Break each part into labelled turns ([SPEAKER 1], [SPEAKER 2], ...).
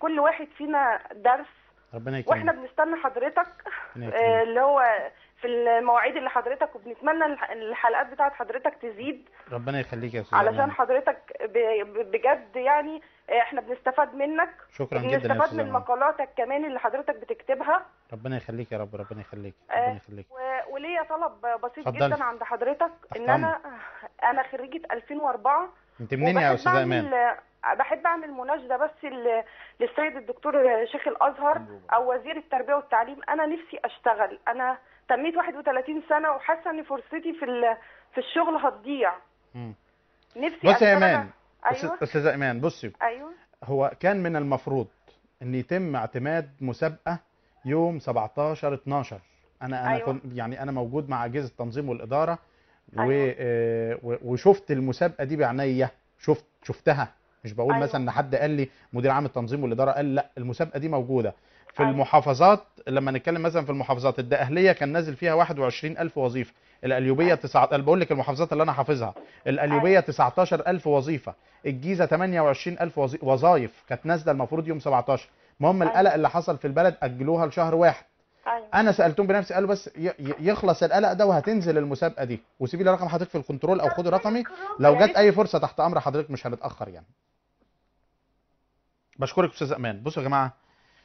[SPEAKER 1] كل واحد فينا درس
[SPEAKER 2] ربنا
[SPEAKER 1] واحنا
[SPEAKER 2] يكرمك
[SPEAKER 1] بنستنى حضرتك
[SPEAKER 2] ربنا
[SPEAKER 1] آه،
[SPEAKER 2] يكرمك
[SPEAKER 1] اللي هو في المواعيد اللي حضرتك وبنتمنى الح- الحلقات بتاعت حضرتك تزيد
[SPEAKER 2] ربنا يخليك يا استاذ
[SPEAKER 1] علشان
[SPEAKER 2] أمان.
[SPEAKER 1] حضرتك ب- ب- بجد يعني آه، احنا بنستفاد منك
[SPEAKER 2] شكرا جدا يا
[SPEAKER 1] بنستفاد
[SPEAKER 2] استاذ
[SPEAKER 1] من
[SPEAKER 2] أمان.
[SPEAKER 1] مقالاتك كمان اللي حضرتك بتكتبها
[SPEAKER 2] ربنا يخليك يا رب ربنا يخليك
[SPEAKER 1] آه،
[SPEAKER 2] ربنا يخليك
[SPEAKER 1] و- وليا طلب بسيط
[SPEAKER 2] اتفضلي.
[SPEAKER 1] جدا عند حضرتك
[SPEAKER 2] تحت
[SPEAKER 1] ان انا انا خريجة 2004
[SPEAKER 2] انت منين يا
[SPEAKER 1] وبحب
[SPEAKER 2] استاذ امان
[SPEAKER 1] أعمل- بحب اعمل مناشده بس ل- للسيد الدكتور شيخ الازهر او وزير التربيه والتعليم انا نفسي اشتغل انا تميت 31 سنه وحاسه ان فرصتي في ال- في الشغل هتضيع
[SPEAKER 2] مم.
[SPEAKER 1] نفسي
[SPEAKER 2] بصي يا
[SPEAKER 1] أشتغل.
[SPEAKER 2] ايمان
[SPEAKER 1] ايوه
[SPEAKER 2] أستاذ- استاذه ايمان بصي
[SPEAKER 1] ايوه
[SPEAKER 2] هو كان من المفروض ان يتم اعتماد مسابقه يوم 17 12 انا انا
[SPEAKER 1] أيوة.
[SPEAKER 2] كنت يعني انا موجود مع اجهزه التنظيم والاداره و...
[SPEAKER 1] أيوة.
[SPEAKER 2] آه، و- وشفت المسابقه دي بعينيا شفت شفتها مش بقول
[SPEAKER 1] أيوة.
[SPEAKER 2] مثلا ان حد قال لي مدير عام التنظيم والاداره قال لا المسابقه دي موجوده في
[SPEAKER 1] أيوة.
[SPEAKER 2] المحافظات لما نتكلم مثلا في المحافظات الدقهليه كان نازل فيها 21000 وظيفه القليوبيه 9 انا بقول لك المحافظات اللي انا حافظها القليوبيه 19000 وظيفه الجيزه 28000 وظي- وظايف كانت نازله المفروض يوم 17 المهم
[SPEAKER 1] أيوة.
[SPEAKER 2] القلق اللي حصل في البلد اجلوها لشهر واحد
[SPEAKER 1] ايوه
[SPEAKER 2] انا سالتهم بنفسي قالوا بس ي- ي- يخلص القلق ده وهتنزل المسابقه دي وسيبي لي رقم حضرتك في الكنترول او خدوا رقمي لو
[SPEAKER 1] يا
[SPEAKER 2] جت اي فرصه تحت امر حضرتك مش هنتاخر يعني بشكرك استاذ امان بصوا يا جماعه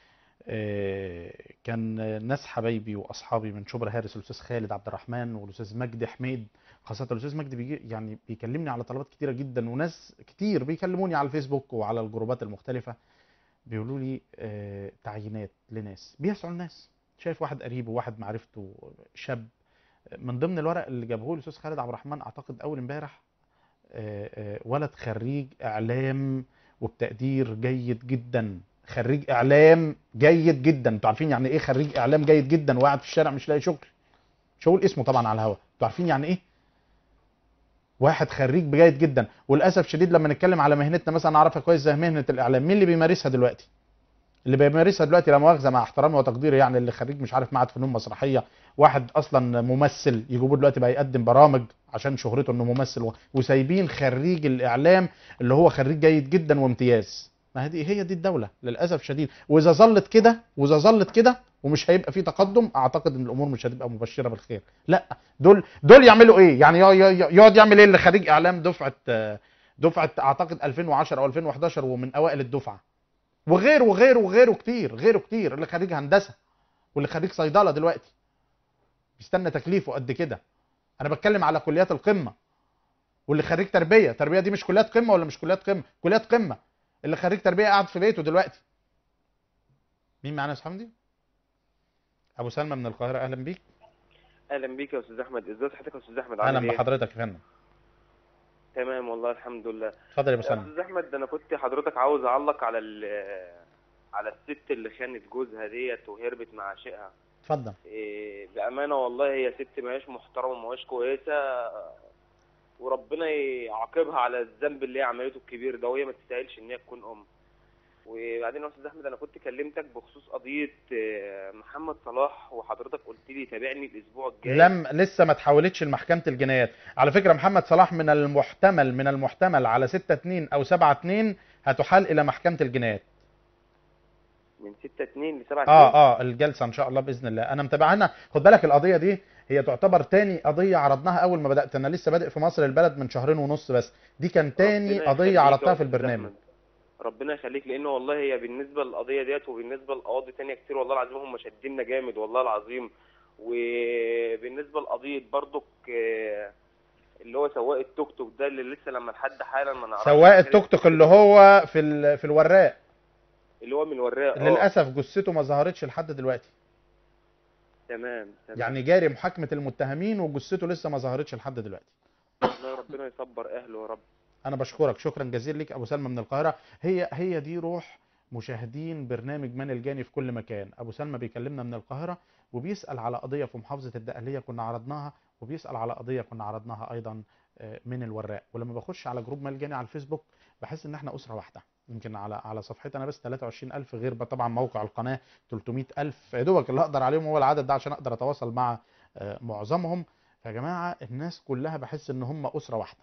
[SPEAKER 2] آه، كان ناس حبايبي واصحابي من شبرا هارس الاستاذ خالد عبد الرحمن والاستاذ مجدي حميد خاصه الاستاذ مجدي بيجي يعني بيكلمني على طلبات كتيره جدا وناس كتير بيكلموني على الفيسبوك وعلى الجروبات المختلفه بيقولوا لي آه، تعيينات لناس بيسعوا الناس شايف واحد قريب وواحد معرفته شاب من ضمن الورق اللي جابه لي الاستاذ خالد عبد الرحمن اعتقد اول امبارح آه، آه، ولد خريج اعلام وبتقدير جيد جدا خريج اعلام جيد جدا انتوا عارفين يعني ايه خريج اعلام جيد جدا وقاعد في الشارع مش لاقي شغل مش هقول اسمه طبعا على الهوا انتوا عارفين يعني ايه واحد خريج بجيد جدا وللاسف شديد لما نتكلم على مهنتنا مثلا اعرفها كويس زي مهنه الاعلام مين اللي بيمارسها دلوقتي اللي بيمارسها دلوقتي لا مؤاخذه مع احترامي وتقديري يعني اللي خريج مش عارف معهد فنون مسرحيه واحد اصلا ممثل يجيبوه دلوقتي بقى يقدم برامج عشان شهرته انه ممثل و- وسايبين خريج الاعلام اللي هو خريج جيد جدا وامتياز ما هذه هي دي الدوله للاسف شديد واذا ظلت كده واذا ظلت كده ومش هيبقى في تقدم اعتقد ان الامور مش هتبقى مبشره بالخير لا دول دول يعملوا ايه يعني يق- يق- يقعد يعمل ايه اللي خريج اعلام دفعه آه، دفعه اعتقد 2010 او 2011 ومن اوائل الدفعه وغيره وغيره وغيره كتير غيره كتير اللي خريج هندسه واللي خريج صيدله دلوقتي بيستنى تكليفه قد كده انا بتكلم على كليات القمه واللي خريج تربيه تربيه دي مش كليات قمه ولا مش كليات قمه كليات قمه اللي خريج تربيه قاعد في بيته دلوقتي مين معانا يا استاذ حمدي ابو سلمى من القاهره اهلا بيك
[SPEAKER 3] اهلا بيك يا استاذ احمد ازاي صحتك يا استاذ احمد
[SPEAKER 2] اهلا
[SPEAKER 3] عامل ايه
[SPEAKER 2] بحضرتك يا فندم
[SPEAKER 3] تمام والله الحمد لله
[SPEAKER 2] اتفضل يا ابو
[SPEAKER 3] يا
[SPEAKER 2] سلمى
[SPEAKER 3] استاذ احمد انا كنت حضرتك عاوز اعلق على ال- على الست اللي خانت جوزها ديت وهربت مع عشقها
[SPEAKER 2] اتفضل
[SPEAKER 3] إيه، بامانه والله هي ست ما هياش محترمه وما هياش كويسه وربنا يعاقبها على الذنب اللي هي عملته الكبير ده وهي ما تستاهلش ان هي تكون ام وبعدين يا استاذ احمد انا كنت كلمتك بخصوص قضيه آه، محمد صلاح وحضرتك قلت لي تابعني الاسبوع الجاي
[SPEAKER 2] لم لسه ما تحولتش لمحكمه الجنايات على فكره محمد صلاح من المحتمل من المحتمل على 6 2 او 7 2 هتحال الى محكمه الجنايات
[SPEAKER 3] من 6 2 ل 7
[SPEAKER 2] اه اه الجلسه ان شاء الله باذن الله انا متابعها خد بالك القضيه دي هي تعتبر تاني قضيه عرضناها اول ما بدات انا لسه بادئ في مصر البلد من شهرين ونص بس دي كان تاني
[SPEAKER 3] ربنا
[SPEAKER 2] قضيه
[SPEAKER 3] يخليك
[SPEAKER 2] عرضتها
[SPEAKER 3] يا
[SPEAKER 2] في
[SPEAKER 3] أستاذ
[SPEAKER 2] البرنامج
[SPEAKER 3] أحمد. ربنا يخليك لان والله هي بالنسبه للقضيه ديت وبالنسبه لقواضي تانية كتير والله العظيم هم شاديننا جامد والله العظيم وبالنسبه لقضيه برضك آه، اللي هو سواق التوك توك ده اللي لسه لما لحد حالا ما نعرفش
[SPEAKER 2] سواق
[SPEAKER 3] كانت-
[SPEAKER 2] التوك توك اللي هو في ال- في الوراق
[SPEAKER 3] اللي هو من الوراق آه،
[SPEAKER 2] للاسف جثته ما ظهرتش لحد دلوقتي
[SPEAKER 3] تمام تمام
[SPEAKER 2] يعني جاري محاكمه المتهمين وجثته لسه ما ظهرتش لحد دلوقتي
[SPEAKER 3] والله ربنا يصبر اهله يا رب
[SPEAKER 2] انا بشكرك شكرا جزيلا لك ابو سلمى من القاهره هي هي دي روح مشاهدين برنامج من الجاني في كل مكان ابو سلمى بيكلمنا من القاهره وبيسال على قضيه في محافظه الدقهليه كنا عرضناها وبيسال على قضيه كنا عرضناها ايضا آه، من الوراق ولما بخش على جروب من الجاني على الفيسبوك بحس ان احنا اسره واحده يمكن على على صفحتي انا بس 23000 غير بقى طبعا موقع القناه 300000 يا دوبك اللي اقدر عليهم هو العدد ده عشان اقدر اتواصل مع آه، معظمهم فيا جماعه الناس كلها بحس ان هم اسره واحده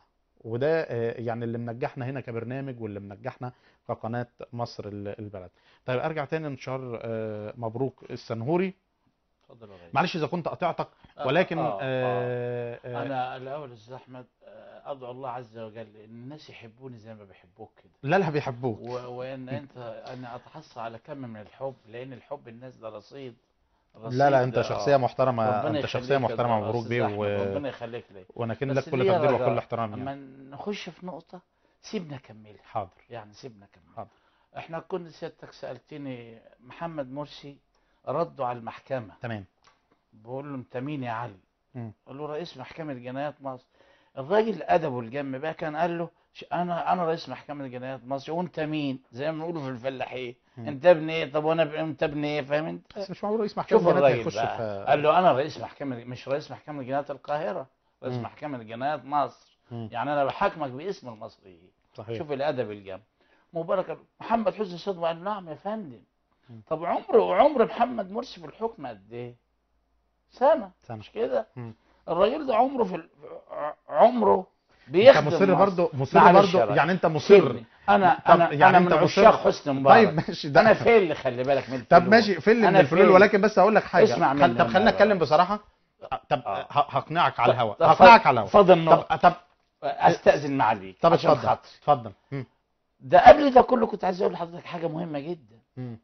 [SPEAKER 2] وده آه، يعني اللي منجحنا هنا كبرنامج واللي منجحنا كقناه مصر ال- البلد طيب ارجع تاني انشار آه، مبروك السنهوري
[SPEAKER 4] اتفضل يا ريس.
[SPEAKER 2] معلش اذا كنت قطعتك
[SPEAKER 4] آه،
[SPEAKER 2] ولكن
[SPEAKER 4] آه، آه.
[SPEAKER 2] آه، آه،
[SPEAKER 4] انا الاول يا استاذ احمد آه، ادعو الله عز وجل ان الناس يحبوني زي ما بيحبوك كده
[SPEAKER 2] لا لا بيحبوك
[SPEAKER 4] و- وان انت انا اتحصى على كم من الحب لان الحب الناس ده رصيد
[SPEAKER 2] لا لا
[SPEAKER 4] رصيد،
[SPEAKER 2] انت
[SPEAKER 4] آه.
[SPEAKER 2] شخصيه محترمه
[SPEAKER 4] ربنا
[SPEAKER 2] انت شخصيه
[SPEAKER 4] يخليك يا
[SPEAKER 2] محترمه
[SPEAKER 4] دكتور
[SPEAKER 2] مبروك
[SPEAKER 4] أستاذ
[SPEAKER 2] بيه
[SPEAKER 4] أحمد،
[SPEAKER 2] و...
[SPEAKER 4] ربنا يخليك لي
[SPEAKER 2] وانا كن
[SPEAKER 4] بس
[SPEAKER 2] لك كل
[SPEAKER 4] ليا
[SPEAKER 2] تقدير
[SPEAKER 4] رجاء،
[SPEAKER 2] وكل احترام يعني
[SPEAKER 4] اما نخش في نقطه سيبنا اكملها
[SPEAKER 2] حاضر
[SPEAKER 4] يعني سيبنا اكملها
[SPEAKER 2] حاضر.
[SPEAKER 4] احنا كنا سيادتك سالتني محمد مرسي ردوا على المحكمه
[SPEAKER 2] تمام
[SPEAKER 4] بقول له انت مين يا علي
[SPEAKER 2] مم.
[SPEAKER 4] قال له رئيس محكمة جنايات مصر الراجل أدبه الجم بقى كان قال له ش- أنا أنا رئيس محكمة جنايات مصر وأنت مين؟ زي ما بنقولوا في الفلاحين
[SPEAKER 2] مم.
[SPEAKER 4] أنت ابن إيه؟ طب وأنا ب- أنت ابن إيه؟ فاهم أنت؟
[SPEAKER 2] بس مش معقول رئيس محكمه
[SPEAKER 4] شوف
[SPEAKER 2] الجنايات
[SPEAKER 4] الراجل
[SPEAKER 2] هيخش
[SPEAKER 4] بقى
[SPEAKER 2] في
[SPEAKER 4] قال له أنا رئيس محكمة مش رئيس محكمة جنايات القاهرة رئيس
[SPEAKER 2] مم.
[SPEAKER 4] محكمة جنايات مصر
[SPEAKER 2] مم.
[SPEAKER 4] يعني أنا بحاكمك باسم المصريين
[SPEAKER 2] صحيح
[SPEAKER 4] شوف الأدب الجم مبارك قال- محمد حسني صدقي قال نعم يا فندم
[SPEAKER 2] مم.
[SPEAKER 4] طب عمر عمر محمد مرسي في الحكم قد إيه؟ سنة
[SPEAKER 2] سنة.
[SPEAKER 4] مش كده؟
[SPEAKER 2] مم.
[SPEAKER 4] الراجل ده عمره في ال- عمره
[SPEAKER 2] انت
[SPEAKER 4] بيخدم
[SPEAKER 2] مصر
[SPEAKER 4] مصر.
[SPEAKER 2] برضه مصر
[SPEAKER 4] معلش يا
[SPEAKER 2] برضه
[SPEAKER 4] راجل.
[SPEAKER 2] يعني انت مصر
[SPEAKER 4] سيبني. انا
[SPEAKER 2] طب
[SPEAKER 4] انا
[SPEAKER 2] يعني
[SPEAKER 4] انا
[SPEAKER 2] انت
[SPEAKER 4] من
[SPEAKER 2] مصر-
[SPEAKER 4] عشاق حسني مبارك
[SPEAKER 2] طيب ماشي ده
[SPEAKER 4] انا فين اللي خلي بالك من
[SPEAKER 2] طب
[SPEAKER 4] الفلول.
[SPEAKER 2] ماشي فين من
[SPEAKER 4] أنا
[SPEAKER 2] الفلول
[SPEAKER 4] فين؟
[SPEAKER 2] ولكن بس اقول لك حاجه
[SPEAKER 4] اسمع
[SPEAKER 2] خل...
[SPEAKER 4] مني
[SPEAKER 2] طب
[SPEAKER 4] أنا
[SPEAKER 2] خلينا
[SPEAKER 4] بقى.
[SPEAKER 2] نتكلم بصراحه طب
[SPEAKER 4] آه.
[SPEAKER 2] ه- هقنعك على الهواء
[SPEAKER 4] طب
[SPEAKER 2] هقنعك على الهواء
[SPEAKER 4] فضل
[SPEAKER 2] طب
[SPEAKER 4] النقطة
[SPEAKER 2] طب
[SPEAKER 4] استاذن معليك
[SPEAKER 2] طب
[SPEAKER 4] عشان
[SPEAKER 2] اتفضل
[SPEAKER 4] خاطري.
[SPEAKER 2] اتفضل مم.
[SPEAKER 4] ده قبل ده كله كنت عايز اقول لحضرتك حاجه مهمه جدا
[SPEAKER 2] مم.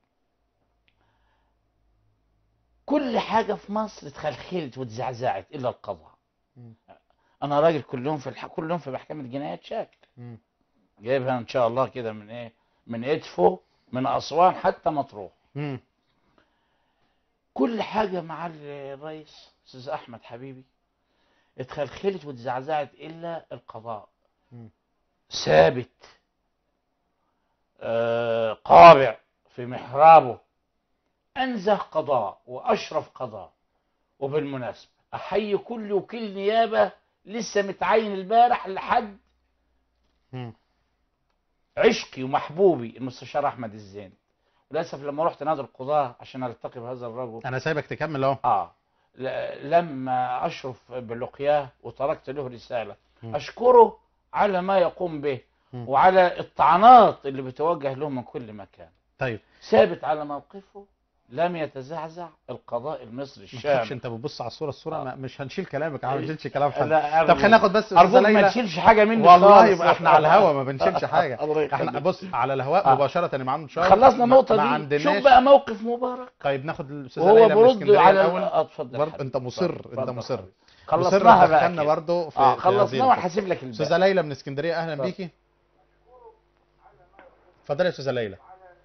[SPEAKER 4] كل حاجه في مصر اتخلخلت واتزعزعت الا القضاء
[SPEAKER 2] مم.
[SPEAKER 4] انا راجل كل يوم في الح... كل يوم في محكمه جنايات شاكل
[SPEAKER 2] مم.
[SPEAKER 4] جايبها ان شاء الله كده من ايه من ادفو من اسوان حتى مطروح
[SPEAKER 2] مم.
[SPEAKER 4] كل حاجة مع الرئيس أستاذ أحمد حبيبي اتخلخلت واتزعزعت إلا القضاء
[SPEAKER 2] مم.
[SPEAKER 4] ثابت آه قارع في محرابه أنزه قضاء وأشرف قضاء وبالمناسبة أحيي كل وكيل نيابة لسه متعين البارح لحد
[SPEAKER 2] مم.
[SPEAKER 4] عشقي ومحبوبي المستشار أحمد الزين وللأسف لما رحت نادي القضاة عشان ألتقي بهذا الرجل
[SPEAKER 2] انا سايبك تكمل اهو
[SPEAKER 4] اه ل- لما اشرف بلقياه وتركت له رساله
[SPEAKER 2] مم.
[SPEAKER 4] اشكره على ما يقوم به
[SPEAKER 2] مم.
[SPEAKER 4] وعلى الطعنات اللي بتوجه له من كل مكان
[SPEAKER 2] طيب
[SPEAKER 4] ثابت على موقفه لم يتزعزع القضاء المصري
[SPEAKER 2] ما تخافش
[SPEAKER 4] الشامل
[SPEAKER 2] انت بتبص على الصوره الصوره
[SPEAKER 4] آه.
[SPEAKER 2] ما مش هنشيل كلامك ما هنشيلش كلام حد
[SPEAKER 4] لا
[SPEAKER 2] طب خلينا ناخد بس استاذه
[SPEAKER 4] ارجوك ما
[SPEAKER 2] ليلى
[SPEAKER 4] تشيلش حاجه مني
[SPEAKER 2] والله
[SPEAKER 4] خالص.
[SPEAKER 2] يبقى احنا على الهوا ما بنشيلش حاجه
[SPEAKER 4] الله
[SPEAKER 2] احنا
[SPEAKER 4] يخليك.
[SPEAKER 2] بص على الهواء
[SPEAKER 4] آه.
[SPEAKER 2] مباشره يا معلم شاور
[SPEAKER 4] خلصنا النقطه
[SPEAKER 2] ما
[SPEAKER 4] دي
[SPEAKER 2] عندناش
[SPEAKER 4] شوف بقى موقف مبارك
[SPEAKER 2] طيب ناخد الاستاذه
[SPEAKER 4] وهو
[SPEAKER 2] ليلى من
[SPEAKER 4] برد
[SPEAKER 2] اسكندريه
[SPEAKER 4] على
[SPEAKER 2] الاول
[SPEAKER 4] آه، اتفضل
[SPEAKER 2] برضه
[SPEAKER 4] حبيبي.
[SPEAKER 2] انت مصر
[SPEAKER 4] اتفضل،
[SPEAKER 2] انت
[SPEAKER 4] اتفضل
[SPEAKER 2] مصر
[SPEAKER 4] حبيبي.
[SPEAKER 2] مصر
[SPEAKER 4] خلصناها بقى
[SPEAKER 2] تدخلنا
[SPEAKER 4] كده.
[SPEAKER 2] برضه في
[SPEAKER 4] اه
[SPEAKER 2] في هذه
[SPEAKER 4] خلصناها
[SPEAKER 2] النقطة.
[SPEAKER 4] وهحاسب لك الباقي
[SPEAKER 2] استاذه ليلى من اسكندريه اهلا
[SPEAKER 4] اتفضل.
[SPEAKER 2] بيكي اتفضلي يا استاذه ليلى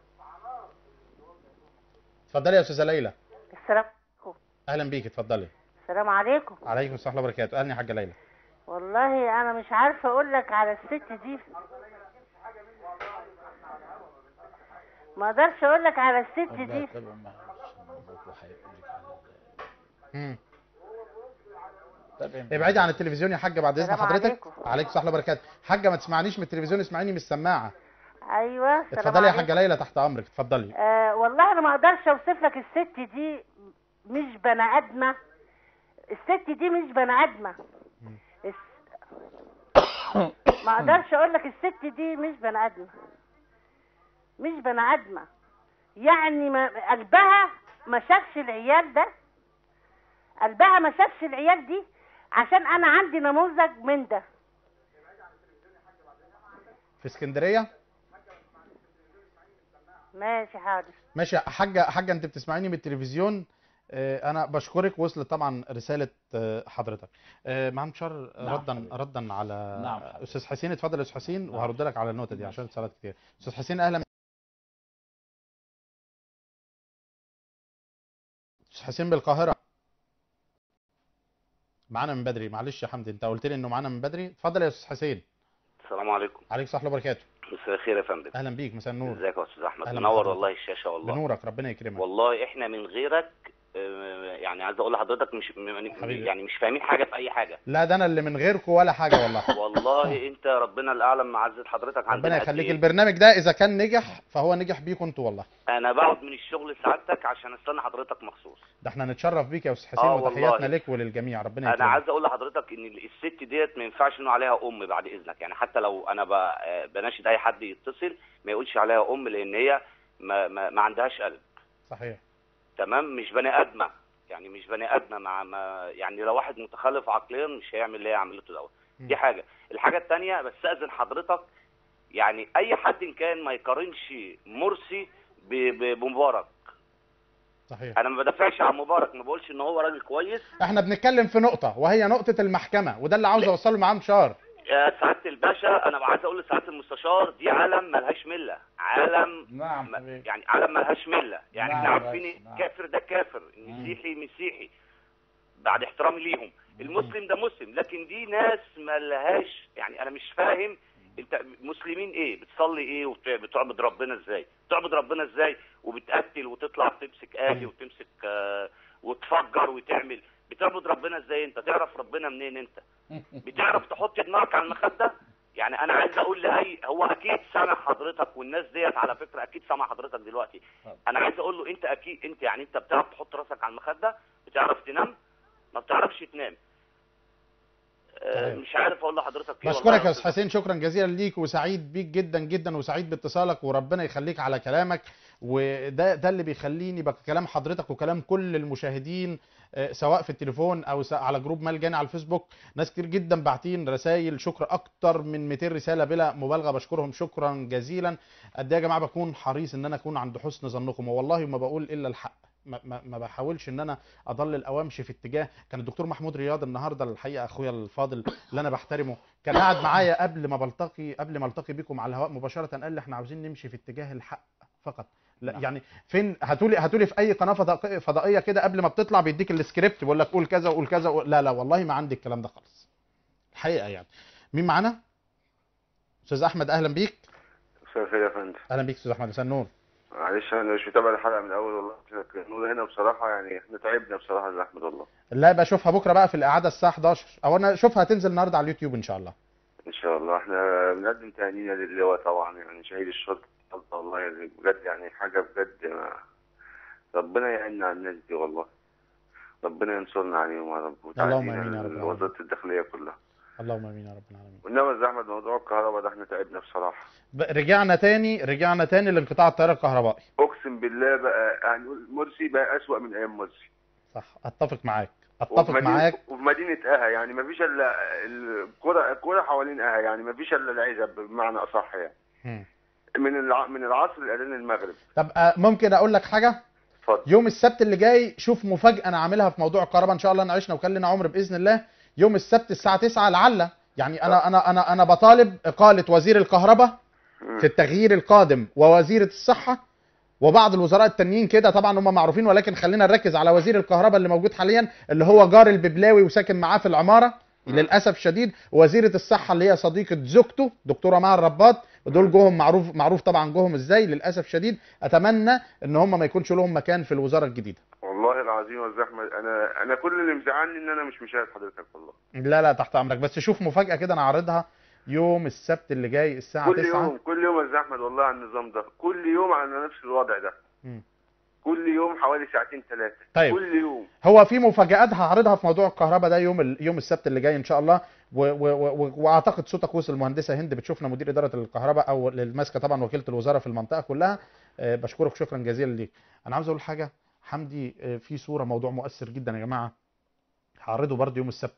[SPEAKER 2] اتفضلي يا استاذه ليلى
[SPEAKER 5] السلام
[SPEAKER 2] اهلا بيكي اتفضلي
[SPEAKER 5] السلام عليكم
[SPEAKER 2] عليكم السلام ورحمه الله وبركاته اهلا يا حاجه ليلى
[SPEAKER 5] والله انا مش عارفه اقول لك على الست دي ما اقدرش اقول لك على الست
[SPEAKER 4] لا،
[SPEAKER 5] دي
[SPEAKER 4] طبعا ما مبروك وهيقول لك على
[SPEAKER 2] مم.
[SPEAKER 4] طبعا
[SPEAKER 2] ابعدي عن التلفزيون يا حاجه بعد اذن
[SPEAKER 5] السلام
[SPEAKER 2] حضرتك
[SPEAKER 5] عليكم.
[SPEAKER 2] عليكم السلام ورحمه الله وبركاته حاجه ما تسمعنيش من التلفزيون اسمعيني من السماعه
[SPEAKER 5] ايوه السلام
[SPEAKER 2] اتفضلي يا
[SPEAKER 5] عليكم.
[SPEAKER 2] حاجه ليلى تحت امرك اتفضلي
[SPEAKER 5] آه والله انا ما اقدرش اوصف لك الست دي مش بني ادمه الست دي مش بني ادمه الس- ما اقدرش اقول لك الست دي مش بني ادمه مش بني ادمه يعني ما قلبها ما شافش العيال ده قلبها ما شافش العيال دي عشان انا عندي نموذج من ده
[SPEAKER 2] في اسكندريه
[SPEAKER 5] ماشي حاضر
[SPEAKER 2] ماشي يا حاجه حاجه انت بتسمعيني من التلفزيون آه، انا بشكرك وصلت طبعا رساله آه، حضرتك آه، معلم شر
[SPEAKER 4] نعم
[SPEAKER 2] ردا
[SPEAKER 4] حبيبي.
[SPEAKER 2] ردا على
[SPEAKER 4] نعم حبيبي.
[SPEAKER 2] استاذ حسين اتفضل يا استاذ حسين
[SPEAKER 4] نعم.
[SPEAKER 2] وهرد لك على النقطه دي
[SPEAKER 4] ماشي.
[SPEAKER 2] عشان اتصالات كتير استاذ حسين اهلا استاذ حسين بالقاهره معانا من بدري معلش يا حمدي انت قلت لي انه معانا من بدري اتفضل يا استاذ حسين
[SPEAKER 6] السلام عليكم
[SPEAKER 2] عليك الصحه وبركاته
[SPEAKER 6] مساء الخير يا فندم
[SPEAKER 2] اهلا بيك مساء النور
[SPEAKER 6] ازيك يا استاذ احمد
[SPEAKER 2] أهلا
[SPEAKER 6] منور
[SPEAKER 2] بحضرتك.
[SPEAKER 6] والله الشاشه والله
[SPEAKER 2] بنورك ربنا يكرمك
[SPEAKER 6] والله احنا من غيرك آه، يعني عايز اقول لحضرتك مش م-
[SPEAKER 2] حبيبي.
[SPEAKER 6] يعني مش فاهمين حاجه في اي حاجه
[SPEAKER 2] لا ده انا اللي من غيركم ولا حاجه والله
[SPEAKER 6] والله انت ربنا الاعلم معزه حضرتك عندنا
[SPEAKER 2] ربنا
[SPEAKER 6] قد
[SPEAKER 2] يخليك
[SPEAKER 6] إيه.
[SPEAKER 2] البرنامج ده اذا كان نجح فهو نجح بيكم انتوا والله
[SPEAKER 6] انا بقعد من الشغل سعادتك عشان استنى حضرتك مخصوص
[SPEAKER 2] ده احنا نتشرف بيك يا استاذ حسين
[SPEAKER 6] آه
[SPEAKER 2] وتحياتنا
[SPEAKER 6] والله.
[SPEAKER 2] لك وللجميع ربنا
[SPEAKER 6] انا
[SPEAKER 2] يكرمك
[SPEAKER 6] عايز اقول لحضرتك ان الست ديت ما ينفعش انه عليها ام بعد اذنك يعني حتى لو انا ب- آه، بناشد اي حد يتصل ما يقولش عليها ام لان هي ما, ما, ما عندهاش قلب
[SPEAKER 2] صحيح
[SPEAKER 6] تمام مش بني ادمه يعني مش بني ادمه مع ما يعني لو واحد متخلف عقليا مش هيعمل اللي هي عملته دوت
[SPEAKER 2] مم.
[SPEAKER 6] دي حاجه الحاجه الثانيه بستاذن حضرتك يعني اي حد إن كان ما يقارنش مرسي ب- ب- بمبارك
[SPEAKER 2] صحيح
[SPEAKER 6] انا ما بدافعش عن مبارك ما بقولش ان هو راجل كويس
[SPEAKER 2] احنا بنتكلم في نقطه وهي نقطه المحكمه وده اللي عاوز اوصله معاه مشار
[SPEAKER 6] يا سعاده الباشا انا عايز اقول لسعاده المستشار دي عالم ملهاش مله عالم
[SPEAKER 4] نعم
[SPEAKER 6] ما-
[SPEAKER 4] حبيبي
[SPEAKER 6] يعني عالم ملهاش مله يعني
[SPEAKER 4] نعم
[SPEAKER 6] احنا
[SPEAKER 4] يا
[SPEAKER 6] عارفين
[SPEAKER 4] باشا، نعم.
[SPEAKER 6] الكافر ده كافر المسيحي مسيحي بعد احترامي ليهم المسلم ده مسلم لكن دي ناس ملهاش يعني انا مش فاهم انت مسلمين ايه بتصلي ايه وبتعبد ربنا ازاي بتعبد ربنا ازاي وبتقتل وتطلع تمسك آلي وتمسك آه، وتفجر وتعمل بتعبد ربنا ازاي انت تعرف ربنا منين انت بتعرف تحط دماغك على المخده يعني انا عايز اقول لاي هو اكيد سامع حضرتك والناس ديت على فكره اكيد سامع حضرتك دلوقتي انا عايز اقول له انت اكيد انت يعني انت بتعرف تحط راسك على المخده بتعرف تنام ما بتعرفش تنام آه،
[SPEAKER 2] طيب.
[SPEAKER 6] مش عارف اقول لحضرتك ايه
[SPEAKER 2] بشكرك
[SPEAKER 6] والله
[SPEAKER 2] يا استاذ حسين شكرا جزيلا ليك وسعيد بيك جدا جدا وسعيد باتصالك وربنا يخليك على كلامك وده ده اللي بيخليني بقى كلام حضرتك وكلام كل المشاهدين آه، سواء في التليفون او س- على جروب ملجاني على الفيسبوك ناس كتير جدا باعتين رسائل شكر اكتر من 200 رساله بلا مبالغه بشكرهم شكرا جزيلا قد ايه يا جماعه بكون حريص ان انا اكون عند حسن ظنكم والله ما بقول الا الحق ما, ما, ما بحاولش ان انا اضلل او امشي في اتجاه كان الدكتور محمود رياض النهارده الحقيقه اخويا الفاضل اللي انا بحترمه كان قاعد معايا قبل ما بلتقي قبل ما التقي بكم على الهواء مباشره قال لي احنا عاوزين نمشي في اتجاه الحق فقط لا
[SPEAKER 4] نعم.
[SPEAKER 2] يعني فين هاتولي هاتولي في اي قناه فضائيه فضائيه كده قبل ما بتطلع بيديك السكريبت بيقول لك قول كذا وقول كذا وقول... لا لا والله ما عندي الكلام ده خالص الحقيقه يعني مين معانا استاذ احمد اهلا بيك
[SPEAKER 7] مساء الخير يا فندم
[SPEAKER 2] اهلا بيك استاذ احمد مساء النور
[SPEAKER 7] معلش انا مش متابع الحلقه من الاول والله نور هنا بصراحه يعني احنا تعبنا بصراحه يا احمد والله
[SPEAKER 2] لا يبقى اشوفها بكره بقى في الاعاده الساعه 11 او انا اشوفها هتنزل النهارده على اليوتيوب ان شاء الله
[SPEAKER 7] ان شاء الله احنا بنقدم تهانينا للواء طبعا يعني شهيد الشرطه والله يعني بجد يعني حاجه بجد ما ربنا يعيننا على الناس دي والله ربنا ينصرنا عليهم يا رب
[SPEAKER 2] اللهم
[SPEAKER 7] وتعدينا
[SPEAKER 2] آمين يا رب العالمين.
[SPEAKER 7] وزاره الداخليه كلها
[SPEAKER 2] اللهم امين يا رب العالمين
[SPEAKER 7] وانما يا احمد موضوع الكهرباء ده احنا تعبنا بصراحه
[SPEAKER 2] ب- رجعنا تاني رجعنا تاني لانقطاع التيار الكهربائي
[SPEAKER 7] اقسم بالله بقى هنقول مرسي بقى اسوأ من ايام مرسي
[SPEAKER 2] صح اتفق معاك
[SPEAKER 7] وفي
[SPEAKER 2] اتفق
[SPEAKER 7] مدينة-
[SPEAKER 2] معاك
[SPEAKER 7] وفي مدينة اها يعني ما فيش الا الكرة الكرة حوالين اها يعني ما فيش الا العزب بمعنى اصح يعني
[SPEAKER 2] مم.
[SPEAKER 7] من الع... من العصر لاذان المغرب
[SPEAKER 2] طب آه، ممكن اقول لك حاجه
[SPEAKER 7] اتفضل
[SPEAKER 2] يوم السبت اللي جاي شوف مفاجاه انا عاملها في موضوع الكهرباء ان شاء الله انا عشنا وكان لنا عمر باذن الله يوم السبت الساعه 9 لعل يعني انا انا انا انا بطالب اقاله وزير الكهرباء
[SPEAKER 7] مم.
[SPEAKER 2] في التغيير القادم ووزيره الصحه وبعض الوزراء التانيين كده طبعا هم معروفين ولكن خلينا نركز على وزير الكهرباء اللي موجود حاليا اللي هو جار الببلاوي وساكن معاه في العماره للاسف شديد وزيره الصحه اللي هي صديقه زوجته دكتوره مها الرباط ودول جوهم معروف معروف طبعا جوهم ازاي للاسف شديد اتمنى ان هم ما يكونش لهم مكان في الوزاره الجديده
[SPEAKER 7] والله العظيم يا استاذ احمد انا انا كل اللي مزعلني ان انا مش مشاهد حضرتك والله
[SPEAKER 2] لا لا تحت امرك بس شوف مفاجاه كده انا عارضها يوم السبت اللي جاي الساعه
[SPEAKER 7] كل
[SPEAKER 2] 9
[SPEAKER 7] يوم كل يوم يا استاذ احمد والله على النظام ده كل يوم على نفس الوضع ده
[SPEAKER 2] مم.
[SPEAKER 7] كل يوم حوالي ساعتين ثلاثه
[SPEAKER 2] طيب.
[SPEAKER 7] كل يوم
[SPEAKER 2] هو في مفاجآت هعرضها في موضوع الكهرباء ده يوم ال... يوم السبت اللي جاي ان شاء الله و... و... و... واعتقد صوتك وصل المهندسه هند بتشوفنا مدير اداره الكهرباء او اللي ماسكه طبعا وكيله الوزاره في المنطقه كلها آه، بشكرك شكرا جزيلا ليك انا عاوز اقول حاجه حمدي آه، في صوره موضوع مؤثر جدا يا جماعه هعرضه برضه يوم السبت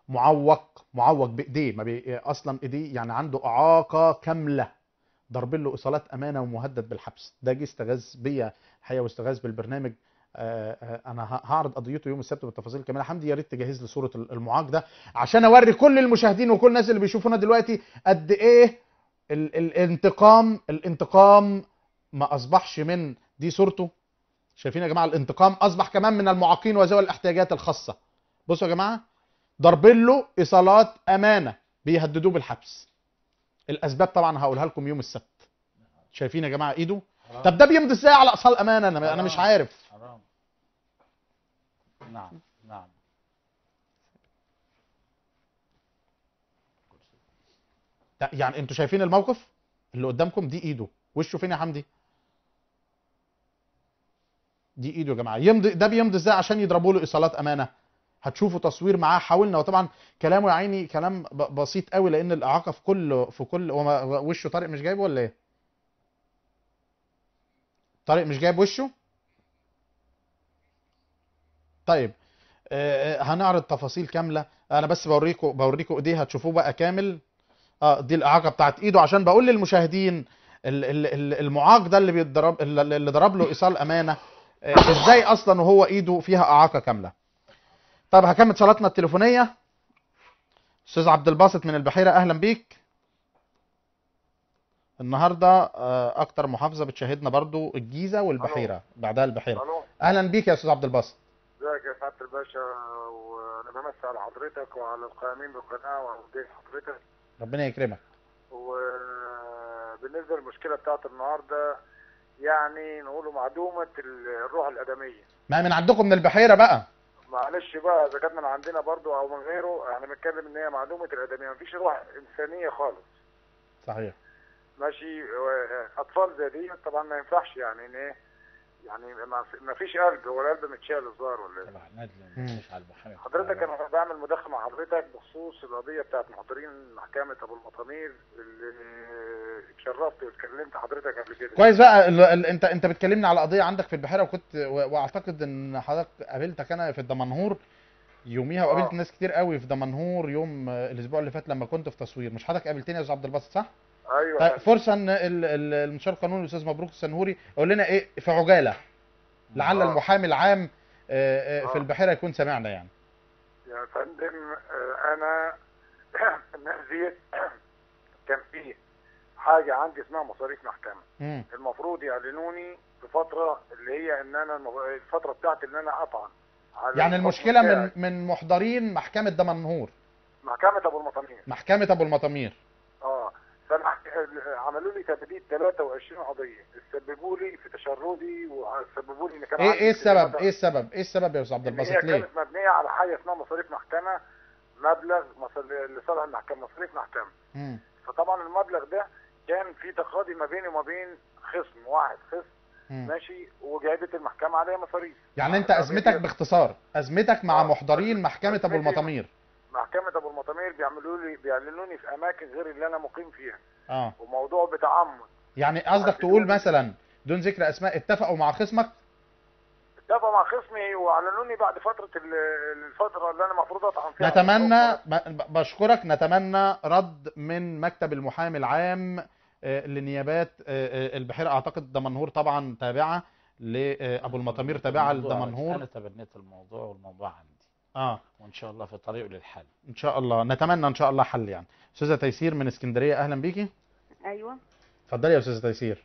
[SPEAKER 2] معوق معوق بايديه ما بي... اصلا ايديه يعني عنده اعاقه كامله ضاربين له ايصالات امانه ومهدد بالحبس ده جه استغاث بيا الحقيقه واستغاث بالبرنامج آه، آه، انا ه- هعرض قضيته يوم السبت بالتفاصيل كامله حمدي يا ريت تجهز لي صوره ال- المعاق ده عشان اوري كل المشاهدين وكل الناس اللي بيشوفونا دلوقتي قد ايه ال الانتقام الانتقام ما اصبحش من دي صورته شايفين يا جماعه الانتقام اصبح كمان من المعاقين وذوي الاحتياجات الخاصه بصوا يا جماعه ضاربين له ايصالات امانه بيهددوه بالحبس الاسباب طبعا هقولها لكم يوم السبت شايفين يا جماعه ايده طب ده بيمضي ازاي على ايصال امانه انا انا مش عارف
[SPEAKER 4] حرام نعم نعم
[SPEAKER 2] لا، يعني انتوا شايفين الموقف اللي قدامكم دي ايده وشه فين يا حمدي دي ايده يا جماعه يمضي ده بيمضي ازاي عشان يضربوا له ايصالات امانه هتشوفوا تصوير معاه حاولنا وطبعا كلامه يا عيني كلام ب- بسيط قوي لان الاعاقه في كل في كل هو ما- وشه طارق مش جايبه ولا ايه طارق مش جايب وشه طيب آه، آه، هنعرض تفاصيل كامله انا بس بوريكم بوريكم ايديه هتشوفوه بقى كامل اه دي الاعاقه بتاعت ايده عشان بقول للمشاهدين ال- ال- ال- المعاق ده اللي بيضرب اللي اللي ضرب له ايصال امانه آه، ازاي اصلا وهو ايده فيها اعاقه كامله طب هكمل اتصالاتنا التليفونيه استاذ عبد الباسط من البحيره اهلا بيك النهارده آه، اكتر محافظه بتشاهدنا برضو الجيزه والبحيره بعدها البحيره
[SPEAKER 8] الو
[SPEAKER 2] اهلا بيك يا استاذ عبد الباسط
[SPEAKER 8] ازيك يا سعاده الباشا وانا بمسي على حضرتك وعلى القائمين بالقناه وعلى ضيف حضرتك
[SPEAKER 2] ربنا يكرمك
[SPEAKER 8] وبالنسبه للمشكله بتاعت النهارده يعني نقوله معدومه الروح الادميه
[SPEAKER 2] ما من عندكم من البحيره بقى
[SPEAKER 8] معلش بقى اذا كانت من عندنا برضو او من غيره احنا بنتكلم ان هي معدومه الادميه مفيش روح انسانيه خالص
[SPEAKER 2] صحيح
[SPEAKER 8] ماشي و- اطفال زي دي طبعا ما ينفعش يعني ان ايه يعني ما ما فيش قلب هو القلب متشال الظاهر ولا ايه
[SPEAKER 4] طبعا ندل
[SPEAKER 2] مم.
[SPEAKER 4] مش على المحامي
[SPEAKER 8] حضرتك انا بعمل مداخله مع حضرتك بخصوص القضيه بتاعت محضرين محكمه ابو المطامير اللي اتشرفت واتكلمت حضرتك قبل كده
[SPEAKER 2] كويس بقى ال... ال... انت انت بتكلمني على قضيه عندك في البحيره وكنت و... واعتقد ان حضرتك قابلتك انا في الدمنهور يوميها وقابلت
[SPEAKER 8] آه.
[SPEAKER 2] ناس كتير قوي في دمنهور يوم آه، الاسبوع اللي فات لما كنت في تصوير مش حضرتك قابلتني يا استاذ عبد الباسط صح؟
[SPEAKER 8] ايوه
[SPEAKER 2] طيب فرصه ان ال- ال- المستشار القانوني الاستاذ مبروك السنهوري يقول لنا ايه في عجاله لعل
[SPEAKER 8] آه.
[SPEAKER 2] المحامي العام آه، آه، في
[SPEAKER 8] آه.
[SPEAKER 2] البحيره يكون سمعنا يعني
[SPEAKER 8] يا فندم آه، انا الناس دي كان في حاجه عندي اسمها مصاريف محكمه
[SPEAKER 2] مم.
[SPEAKER 8] المفروض يعلنوني في فتره اللي هي ان انا المف- الفتره بتاعت ان انا اطعن على
[SPEAKER 2] يعني
[SPEAKER 8] الحكم
[SPEAKER 2] المشكله
[SPEAKER 8] بتاعي.
[SPEAKER 2] من من محضرين محكمه دمنهور
[SPEAKER 8] محكمه ابو المطامير
[SPEAKER 2] محكمه ابو المطامير
[SPEAKER 8] اه فانا عملوا لي تبديد 23 قضيه سببوا لي في تشردي وسببوا لي ان كان
[SPEAKER 2] ايه
[SPEAKER 8] عندي
[SPEAKER 2] ايه السبب
[SPEAKER 8] استجابة-
[SPEAKER 2] ايه السبب ايه السبب يا استاذ عبد
[SPEAKER 8] إن هي
[SPEAKER 2] الباسط ليه
[SPEAKER 8] كانت مبنيه على حاجه اسمها مصاريف محكمه مبلغ مص- لصالح المحكمه مصاريف محكمه
[SPEAKER 2] مم.
[SPEAKER 8] فطبعا المبلغ ده كان في تقاضي ما بيني وما بين خصم واحد خصم
[SPEAKER 2] مم.
[SPEAKER 8] ماشي وجايبه المحكمه عليها مصاريف
[SPEAKER 2] يعني انت
[SPEAKER 8] يعني
[SPEAKER 2] ازمتك باختصار ازمتك مع
[SPEAKER 8] آه.
[SPEAKER 2] محضرين محكمه ابو
[SPEAKER 8] أزمتي-
[SPEAKER 2] المطامير
[SPEAKER 8] محكمه ابو المطامير بيعملوا لي بيعلنوني في اماكن غير اللي انا مقيم فيها
[SPEAKER 2] اه
[SPEAKER 8] وموضوع بتعمد
[SPEAKER 2] يعني قصدك تقول مثلا دون ذكر اسماء اتفقوا مع خصمك
[SPEAKER 8] اتفقوا مع خصمي واعلنوني بعد فتره ال- الفتره اللي انا المفروض اطعن فيها
[SPEAKER 2] نتمنى ب- بشكرك نتمنى رد من مكتب المحامي العام آه، لنيابات آه، آه، البحيره اعتقد دمنهور طبعا تابعه لابو المطامير تابعه
[SPEAKER 4] الموضوع- انا
[SPEAKER 2] لدمنهور
[SPEAKER 4] تبنيت الموضوع والموضوع عندي
[SPEAKER 2] اه
[SPEAKER 4] وان شاء الله في طريقه للحل
[SPEAKER 2] ان شاء الله نتمنى ان شاء الله حل يعني استاذه تيسير من اسكندريه اهلا بيكي
[SPEAKER 9] ايوه
[SPEAKER 2] اتفضلي يا استاذه تيسير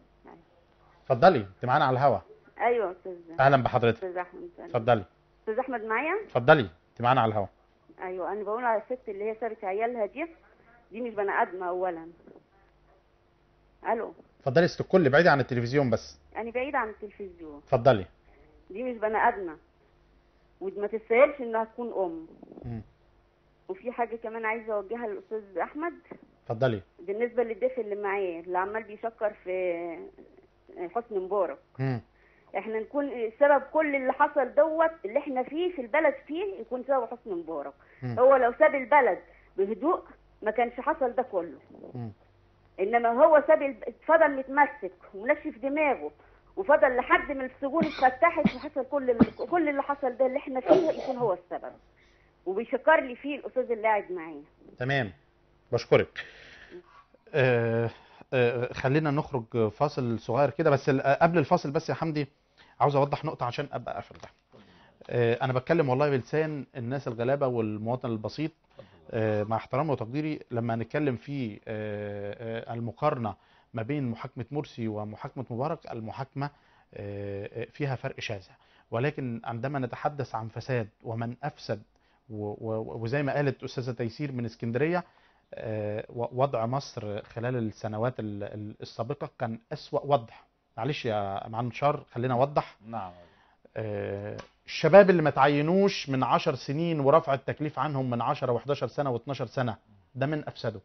[SPEAKER 2] اتفضلي انت معانا على الهوا
[SPEAKER 9] ايوه استاذ
[SPEAKER 2] اهلا بحضرتك
[SPEAKER 9] استاذ احمد
[SPEAKER 2] اتفضلي
[SPEAKER 9] استاذ احمد معايا
[SPEAKER 2] اتفضلي انت معانا على الهوا
[SPEAKER 9] ايوه انا بقول على الست اللي هي سابت عيالها دي دي مش بني ادمه اولا الو
[SPEAKER 2] اتفضلي ست الكل بعيدي عن التلفزيون بس
[SPEAKER 9] انا بعيده عن التلفزيون
[SPEAKER 2] اتفضلي
[SPEAKER 9] دي مش بني ادمه وما تستاهلش انها تكون ام
[SPEAKER 2] مم.
[SPEAKER 9] وفي حاجه كمان عايزه اوجهها للاستاذ احمد
[SPEAKER 2] اتفضلي
[SPEAKER 9] بالنسبه للضيف اللي معاه اللي عمال بيشكر في حسني مبارك
[SPEAKER 2] مم.
[SPEAKER 9] احنا نكون سبب كل اللي حصل دوت اللي احنا فيه في البلد فيه يكون سبب حسني مبارك
[SPEAKER 2] مم.
[SPEAKER 9] هو لو ساب البلد بهدوء ما كانش حصل ده كله
[SPEAKER 2] مم.
[SPEAKER 9] انما هو ساب الب- فضل متمسك ومنشف دماغه وفضل لحد ما السجون اتفتحت وحصل كل اللي كل اللي حصل ده اللي احنا فيه يكون هو السبب وبيشكر لي فيه الاستاذ اللي قاعد معايا
[SPEAKER 2] تمام بشكرك آه آه خلينا نخرج فاصل صغير كده بس ال- قبل الفاصل بس يا حمدي عاوز اوضح نقطه عشان ابقى قافل ده آه انا بتكلم والله بلسان الناس الغلابه والمواطن البسيط آه مع احترامي وتقديري لما نتكلم في آه آه المقارنه ما بين محاكمه مرسي ومحاكمه مبارك المحاكمه آه آه، فيها فرق شاسع ولكن عندما نتحدث عن فساد ومن افسد و- و- وزي ما قالت استاذه تيسير من اسكندريه آه، و- وضع مصر خلال السنوات ال- ال- السابقه كان اسوا وضع معلش يا معلم شار خلينا اوضح
[SPEAKER 4] نعم
[SPEAKER 2] آه، الشباب اللي ما تعينوش من 10 سنين ورفع التكليف عنهم من 10 و11 سنه و12 سنه ده من افسده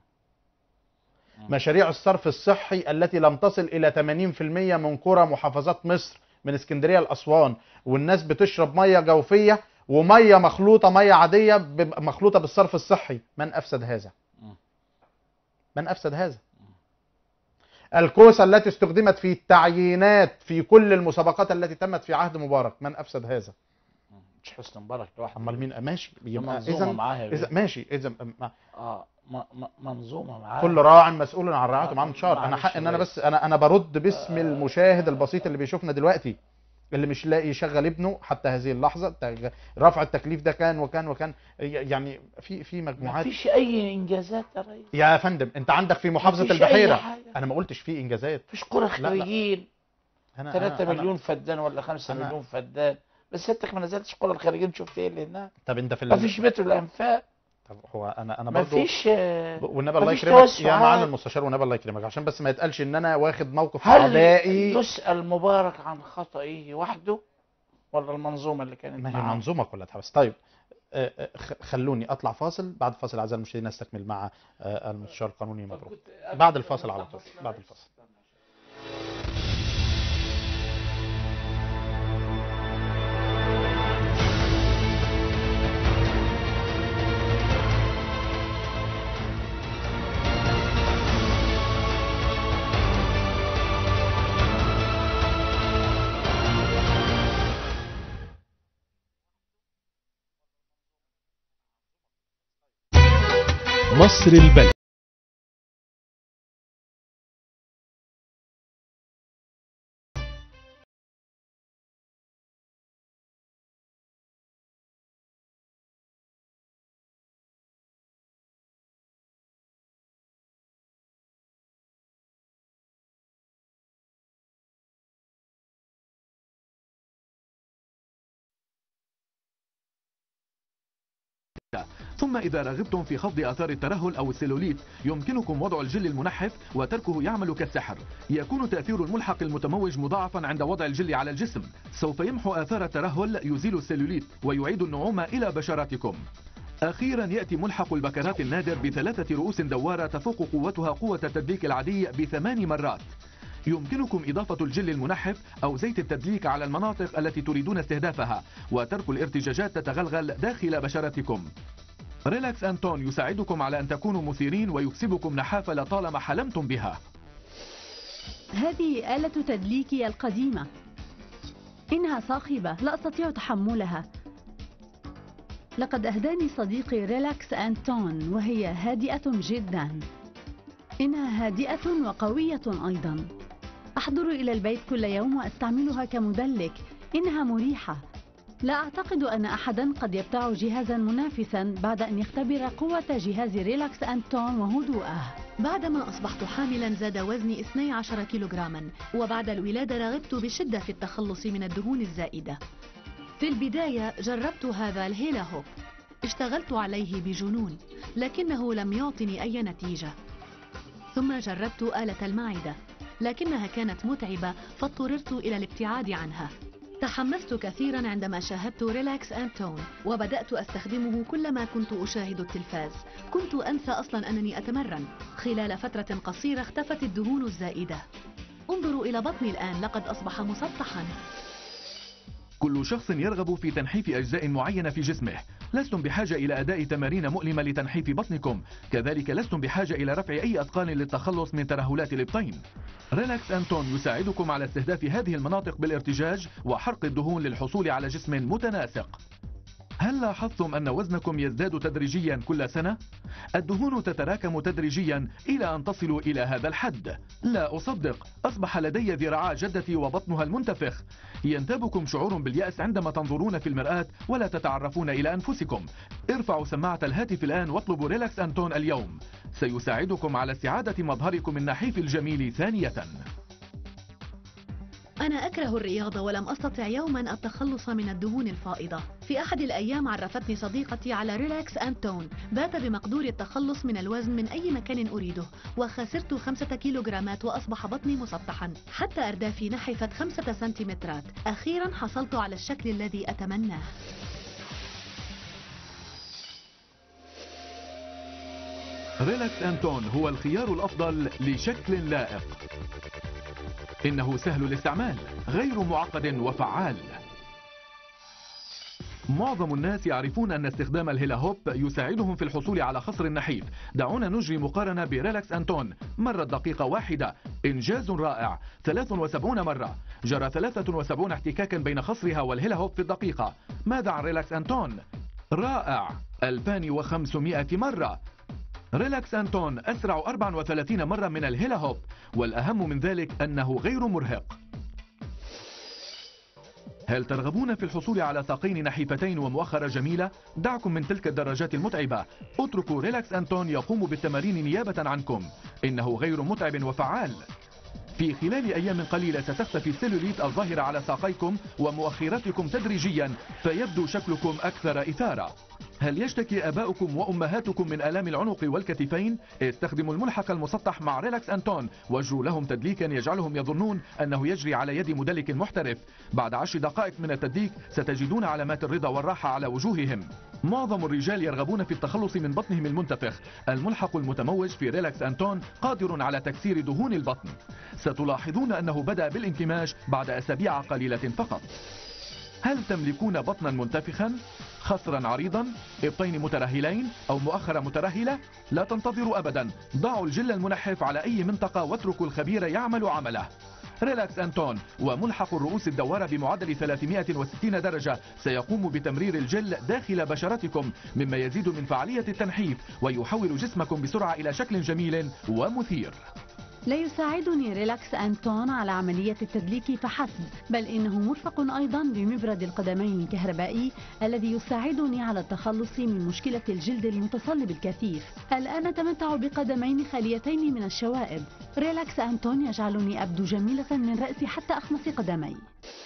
[SPEAKER 2] مشاريع الصرف الصحي التي لم تصل الى 80% من قرى محافظات مصر من اسكندريه لاسوان والناس بتشرب ميه جوفيه وميه مخلوطه ميه عاديه ب- مخلوطه بالصرف الصحي من افسد هذا من افسد هذا الكوسه التي استخدمت في التعيينات في كل المسابقات التي تمت في عهد مبارك من افسد هذا
[SPEAKER 4] مش حسن مبارك لوحده
[SPEAKER 2] امال مين ماشي يبقى
[SPEAKER 4] منظومة
[SPEAKER 2] اذا
[SPEAKER 4] معاها يا
[SPEAKER 2] اذا
[SPEAKER 4] بيه.
[SPEAKER 2] ماشي اذا
[SPEAKER 4] اه م- م- منظومه معاه
[SPEAKER 2] كل راع مسؤول عن رعايته معاه شهر انا
[SPEAKER 4] معلش
[SPEAKER 2] حق ان انا
[SPEAKER 4] يا
[SPEAKER 2] بس انا انا برد باسم المشاهد البسيط اللي بيشوفنا دلوقتي اللي مش لاقي يشغل ابنه حتى هذه اللحظه تج- رفع التكليف ده كان وكان وكان ي- يعني في في
[SPEAKER 4] ما
[SPEAKER 2] مجموعات
[SPEAKER 4] فيش اي انجازات يا ريس
[SPEAKER 2] يا فندم انت عندك في محافظه
[SPEAKER 4] مفيش أي
[SPEAKER 2] البحيره
[SPEAKER 4] حاجة.
[SPEAKER 2] انا ما قلتش في انجازات
[SPEAKER 4] مفيش قرى
[SPEAKER 2] لا.
[SPEAKER 4] خريجين
[SPEAKER 2] انا
[SPEAKER 4] 3
[SPEAKER 2] أنا- أنا-
[SPEAKER 4] مليون فدان ولا 5
[SPEAKER 2] أنا-
[SPEAKER 4] مليون فدان بس انت ما نزلتش قرى الخريجين شفت ايه اللي هناك
[SPEAKER 2] طب انت في
[SPEAKER 4] ما
[SPEAKER 2] ال-
[SPEAKER 4] فيش متر الانفاق
[SPEAKER 2] طب هو انا انا
[SPEAKER 4] ما
[SPEAKER 2] برضو
[SPEAKER 4] فيش آه،
[SPEAKER 2] والنبي الله
[SPEAKER 4] مفيش
[SPEAKER 2] يكرمك يا
[SPEAKER 4] توسعات.
[SPEAKER 2] معالي المستشار والنبي الله يكرمك عشان بس ما يتقالش ان انا واخد موقف
[SPEAKER 4] هل
[SPEAKER 2] عدائي
[SPEAKER 4] يسأل مبارك عن خطئه وحده ولا المنظومه اللي كانت
[SPEAKER 2] ما هي
[SPEAKER 4] معاه؟
[SPEAKER 2] المنظومه كلها اتحبس طيب آه، آه، خ- خلوني اطلع فاصل بعد فاصل اعزائي المشاهدين نستكمل مع آه، المستشار القانوني مبروك بعد الفاصل على طول بعد الفاصل
[SPEAKER 10] مصر البلد
[SPEAKER 11] ثم إذا رغبتم في خفض آثار الترهل أو السيلوليت يمكنكم وضع الجل المنحف وتركه يعمل كالسحر يكون تأثير الملحق المتموج مضاعفا عند وضع الجل على الجسم سوف يمحو آثار الترهل يزيل السيلوليت ويعيد النعوم إلى بشراتكم أخيرا يأتي ملحق البكرات النادر بثلاثة رؤوس دوارة تفوق قوتها قوة التدليك العادي بثمان مرات يمكنكم إضافة الجل المنحف أو زيت التدليك على المناطق التي تريدون استهدافها وترك الارتجاجات تتغلغل داخل بشرتكم ريلاكس أنتون يساعدكم على أن تكونوا مثيرين ويكسبكم نحافة لطالما حلمتم بها
[SPEAKER 12] هذه آلة تدليكي القديمة إنها صاخبة لا أستطيع تحملها لقد أهداني صديقي ريلاكس أنتون وهي هادئة جدا إنها هادئة وقوية أيضا أحضر إلى البيت كل يوم وأستعملها كمدلك إنها مريحة لا أعتقد أن أحدا قد يبتاع جهازا منافسا بعد أن يختبر قوة جهاز ريلاكس أنتون وهدوءه
[SPEAKER 13] بعدما أصبحت حاملا زاد وزني 12 كيلوغراما وبعد الولادة رغبت بشدة في التخلص من الدهون الزائدة في البداية جربت هذا الهيلا هوب اشتغلت عليه بجنون لكنه لم يعطني أي نتيجة ثم جربت آلة المعدة لكنها كانت متعبة فاضطررت إلى الابتعاد عنها تحمست كثيرا عندما شاهدت ريلاكس أنتون وبدأت أستخدمه كلما كنت أشاهد التلفاز كنت أنسى أصلا أنني أتمرن خلال فترة قصيرة اختفت الدهون الزائدة انظروا إلى بطني الآن لقد أصبح مسطحا
[SPEAKER 11] كل شخص يرغب في تنحيف أجزاء معينة في جسمه لستم بحاجة إلى أداء تمارين مؤلمة لتنحيف بطنكم كذلك لستم بحاجة إلى رفع أي أثقال للتخلص من ترهلات الإبطين ريلاكس أنتون يساعدكم على استهداف هذه المناطق بالارتجاج وحرق الدهون للحصول على جسم متناسق هل لاحظتم أن وزنكم يزداد تدريجيا كل سنة؟ الدهون تتراكم تدريجيا إلى أن تصلوا إلى هذا الحد لا أصدق أصبح لدي ذراعا جدتي وبطنها المنتفخ ينتابكم شعور باليأس عندما تنظرون في المرآة ولا تتعرفون إلى أنفسكم ارفعوا سماعة الهاتف الآن واطلبوا ريلاكس أنتون اليوم سيساعدكم على استعادة مظهركم النحيف الجميل ثانية
[SPEAKER 13] أنا أكره الرياضة ولم أستطع يوما التخلص من الدهون الفائضة في أحد الأيام عرفتني صديقتي على ريلاكس أنتون بات بمقدور التخلص من الوزن من أي مكان أريده وخسرت خمسة كيلوغرامات وأصبح بطني مسطحا حتى أردافي نحفت خمسة سنتيمترات أخيرا حصلت على الشكل الذي أتمناه
[SPEAKER 11] ريلاكس أنتون هو الخيار الأفضل لشكل لائق إنه سهل الاستعمال غير معقد وفعال معظم الناس يعرفون أن استخدام الهيلا هوب يساعدهم في الحصول على خصر نحيف دعونا نجري مقارنة بريلاكس أنتون مرت دقيقة واحدة إنجاز رائع 73 مرة جرى 73 احتكاكا بين خصرها والهيلا هوب في الدقيقة ماذا عن ريلاكس أنتون؟ رائع 2500 مرة ريلاكس أنتون أسرع 34 مرة من الهيلا هوب والأهم من ذلك أنه غير مرهق هل ترغبون في الحصول على ساقين نحيفتين ومؤخرة جميلة؟ دعكم من تلك الدراجات المتعبة اتركوا ريلاكس أنتون يقوم بالتمارين نيابة عنكم إنه غير متعب وفعال في خلال أيام قليلة ستختفي السيلوليت الظاهرة على ساقيكم ومؤخرتكم تدريجيا فيبدو شكلكم أكثر إثارة هل يشتكي أباؤكم وأمهاتكم من آلام العنق والكتفين؟ استخدموا الملحق المسطح مع ريلاكس أنتون واجروا لهم تدليكا يجعلهم يظنون أنه يجري على يد مدلك محترف بعد عشر دقائق من التدليك ستجدون علامات الرضا والراحة على وجوههم معظم الرجال يرغبون في التخلص من بطنهم المنتفخ الملحق المتموج في ريلاكس أنتون قادر على تكسير دهون البطن ستلاحظون أنه بدأ بالانكماش بعد أسابيع قليلة فقط هل تملكون بطنا منتفخا؟ خصرا عريضا؟ إبطين مترهلين؟ أو مؤخرة مترهلة؟ لا تنتظروا أبدا ضعوا الجل المنحف على أي منطقة واتركوا الخبير يعمل عمله ريلاكس أنتون وملحق الرؤوس الدوارة بمعدل 360 درجة سيقوم بتمرير الجل داخل بشرتكم مما يزيد من فعالية التنحيف ويحول جسمكم بسرعة إلى شكل جميل ومثير
[SPEAKER 12] لا يساعدني ريلاكس أنتون على عملية التدليك فحسب بل إنه مرفق أيضا بمبرد القدمين الكهربائي الذي يساعدني على التخلص من مشكلة الجلد المتصلب الكثيف الآن أتمتع بقدمين خاليتين من الشوائب ريلاكس أنتون يجعلني أبدو جميلة من رأسي حتى أخمص قدمي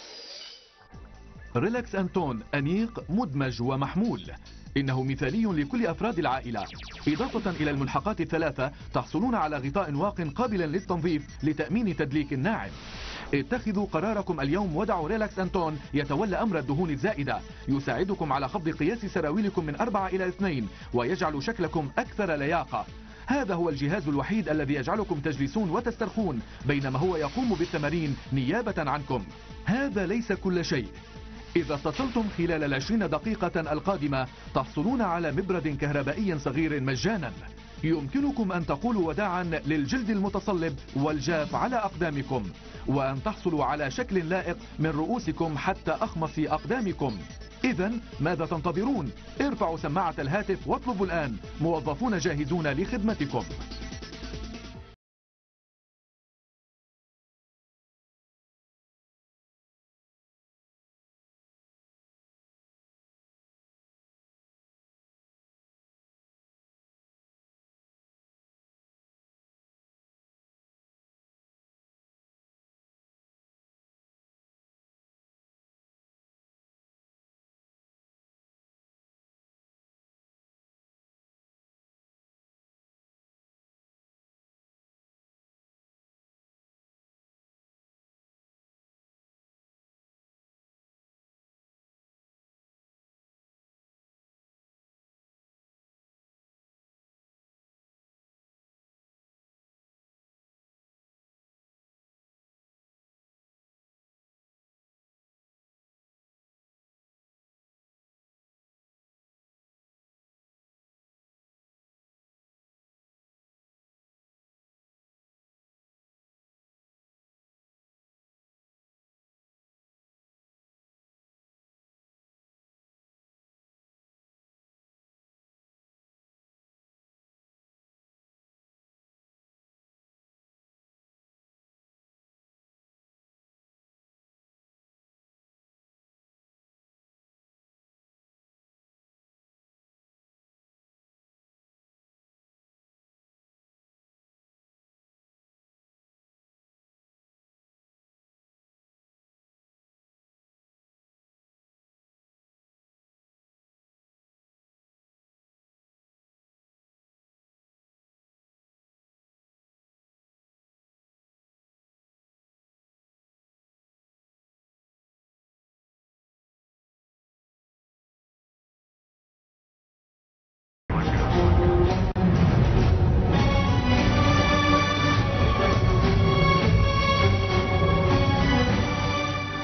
[SPEAKER 11] ريلاكس أنتون أنيق مدمج ومحمول إنه مثالي لكل أفراد العائلة إضافة إلى الملحقات الثلاثة تحصلون على غطاء واق قابل للتنظيف لتأمين تدليك ناعم اتخذوا قراركم اليوم ودعوا ريلاكس أنتون يتولى أمر الدهون الزائدة يساعدكم على خفض قياس سراويلكم من أربعة إلى اثنين ويجعل شكلكم أكثر لياقة هذا هو الجهاز الوحيد الذي يجعلكم تجلسون وتسترخون بينما هو يقوم بالتمارين نيابة عنكم هذا ليس كل شيء إذا اتصلتم خلال العشرين دقيقة القادمة تحصلون على مبرد كهربائي صغير مجانا يمكنكم أن تقولوا وداعا للجلد المتصلب والجاف على أقدامكم وأن تحصلوا على شكل لائق من رؤوسكم حتى أخمص أقدامكم إذا ماذا تنتظرون؟ ارفعوا سماعة الهاتف واطلبوا الآن موظفون جاهزون لخدمتكم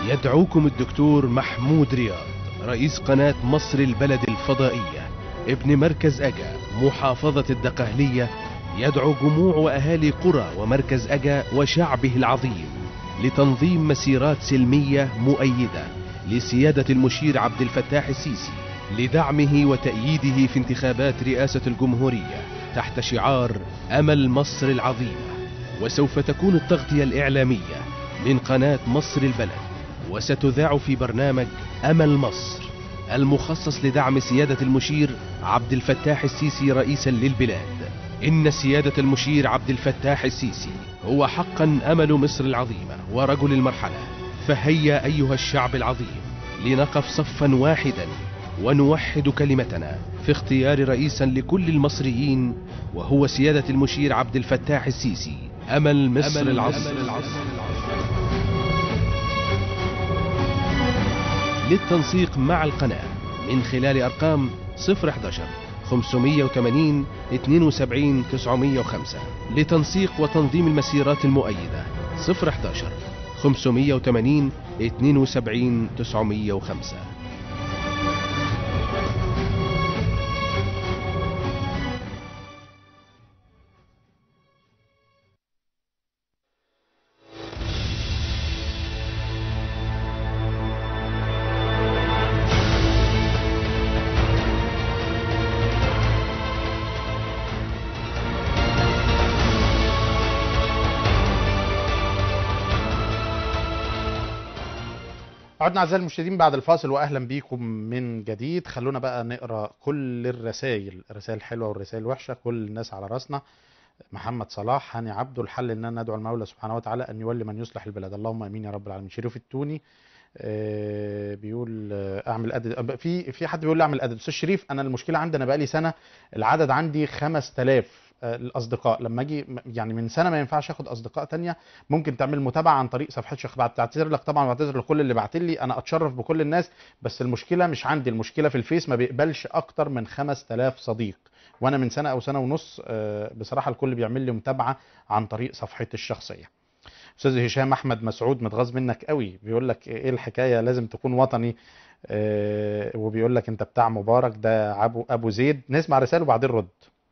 [SPEAKER 10] يدعوكم الدكتور محمود رياض رئيس قناة مصر البلد الفضائية ابن مركز أجا محافظة الدقهلية يدعو جموع وأهالي قرى ومركز أجا وشعبه العظيم لتنظيم مسيرات سلمية مؤيدة لسيادة المشير عبد الفتاح السيسي لدعمه وتأييده في انتخابات رئاسة الجمهورية تحت شعار أمل مصر العظيمة وسوف تكون التغطية الإعلامية من قناة مصر البلد وستذاع في برنامج أمل مصر المخصص لدعم سيادة المشير عبد الفتاح السيسي رئيسا للبلاد إن سيادة المشير عبد الفتاح السيسي هو حقا أمل مصر العظيمة ورجل المرحلة فهيا أيها الشعب العظيم لنقف صفا واحدا ونوحد كلمتنا في اختيار رئيسا لكل المصريين وهو سيادة المشير عبد الفتاح السيسي أمل مصر
[SPEAKER 11] أمل
[SPEAKER 10] العظيم
[SPEAKER 11] مصر
[SPEAKER 10] للتنسيق مع القناة من خلال أرقام 011 580 72 905 لتنسيق وتنظيم المسيرات المؤيدة 011 580 72 905
[SPEAKER 2] عدنا اعزائي المشاهدين بعد الفاصل واهلا بيكم من جديد خلونا بقى نقرا كل الرسائل الرسائل الحلوه والرسائل الوحشه كل الناس على راسنا محمد صلاح هاني عبده الحل اننا ندعو المولى سبحانه وتعالى ان يولي من يصلح البلاد اللهم امين يا رب العالمين شريف التوني آه، بيقول آه، اعمل ادد في في حد بيقول لي اعمل ادد استاذ شريف انا المشكله عندي انا بقالي سنه العدد عندي 5000 آه، الاصدقاء لما اجي يعني من سنه ما ينفعش اخد اصدقاء تانية ممكن تعمل متابعه عن طريق صفحه شيخ بعد بعتذر لك طبعا بعتذر لكل اللي بعت لي انا اتشرف بكل الناس بس المشكله مش عندي المشكله في الفيس ما بيقبلش اكتر من 5000 صديق وانا من سنه او سنه ونص آه، بصراحه الكل بيعمل لي متابعه عن طريق صفحتي الشخصيه استاذ هشام احمد مسعود متغاظ منك قوي بيقول لك ايه الحكايه لازم تكون وطني آه، وبيقول لك انت بتاع مبارك ده ابو ابو زيد نسمع رساله وبعدين رد